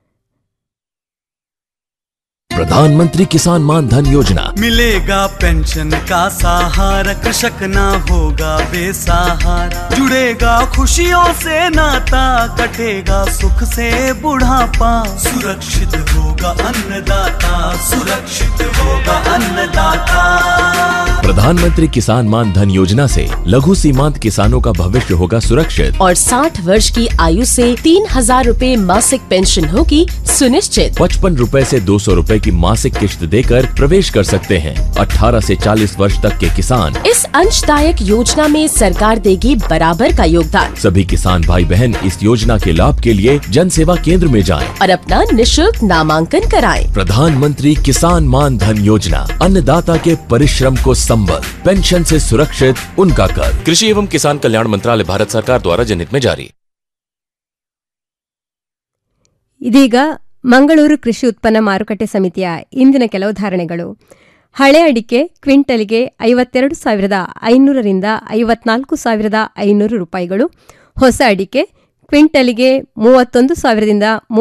प्रधानमंत्री किसान मान धन योजना मिलेगा पेंशन का सहारा कृषक ना होगा बेसहारा जुड़ेगा खुशियों से नाता कटेगा सुख से बुढ़ापा सुरक्षित होगा अन्नदाता सुरक्षित होगा अन्नदाता प्रधानमंत्री किसान मान धन योजना से लघु सीमांत किसानों का भविष्य होगा सुरक्षित और 60 वर्ष की आयु से तीन हजार रूपए मासिक पेंशन होगी सुनिश्चित पचपन रूपए से दो सौ रूपए की मासिक किश्त देकर प्रवेश कर सकते हैं 18 से 40 वर्ष तक के किसान इस अंशदायक योजना में सरकार देगी बराबर का योगदान सभी किसान भाई बहन इस योजना के लाभ के लिए जन सेवा केंद्र में जाएं। और अपना निशुल्क नामांकन कराएं। प्रधानमंत्री किसान मान धन योजना अन्नदाता के परिश्रम को संबल पेंशन से सुरक्षित उनका कर कृषि एवं किसान कल्याण मंत्रालय भारत सरकार द्वारा जनहित में जारी ಇದೀಗ ಮಂಗಳೂರು ಕೃಷಿ ಉತ್ಪನ್ನ ಮಾರುಕಟ್ಟೆ ಸಮಿತಿಯ ಇಂದಿನ ಕೆಲವು ಧಾರಣೆಗಳು ಹಳೆ ಅಡಿಕೆ ಕ್ವಿಂಟಲ್ಗೆ ಐವತ್ತೆರಡು ಸಾವಿರದ ಐನೂರರಿಂದ ಐವತ್ನಾಲ್ಕು ಸಾವಿರದ ಐನೂರು ರೂಪಾಯಿಗಳು ಹೊಸ ಅಡಿಕೆ ಕ್ವಿಂಟಲ್ಗೆ ಮೂವತ್ತೊಂದು ಸಾವಿರದಿಂದ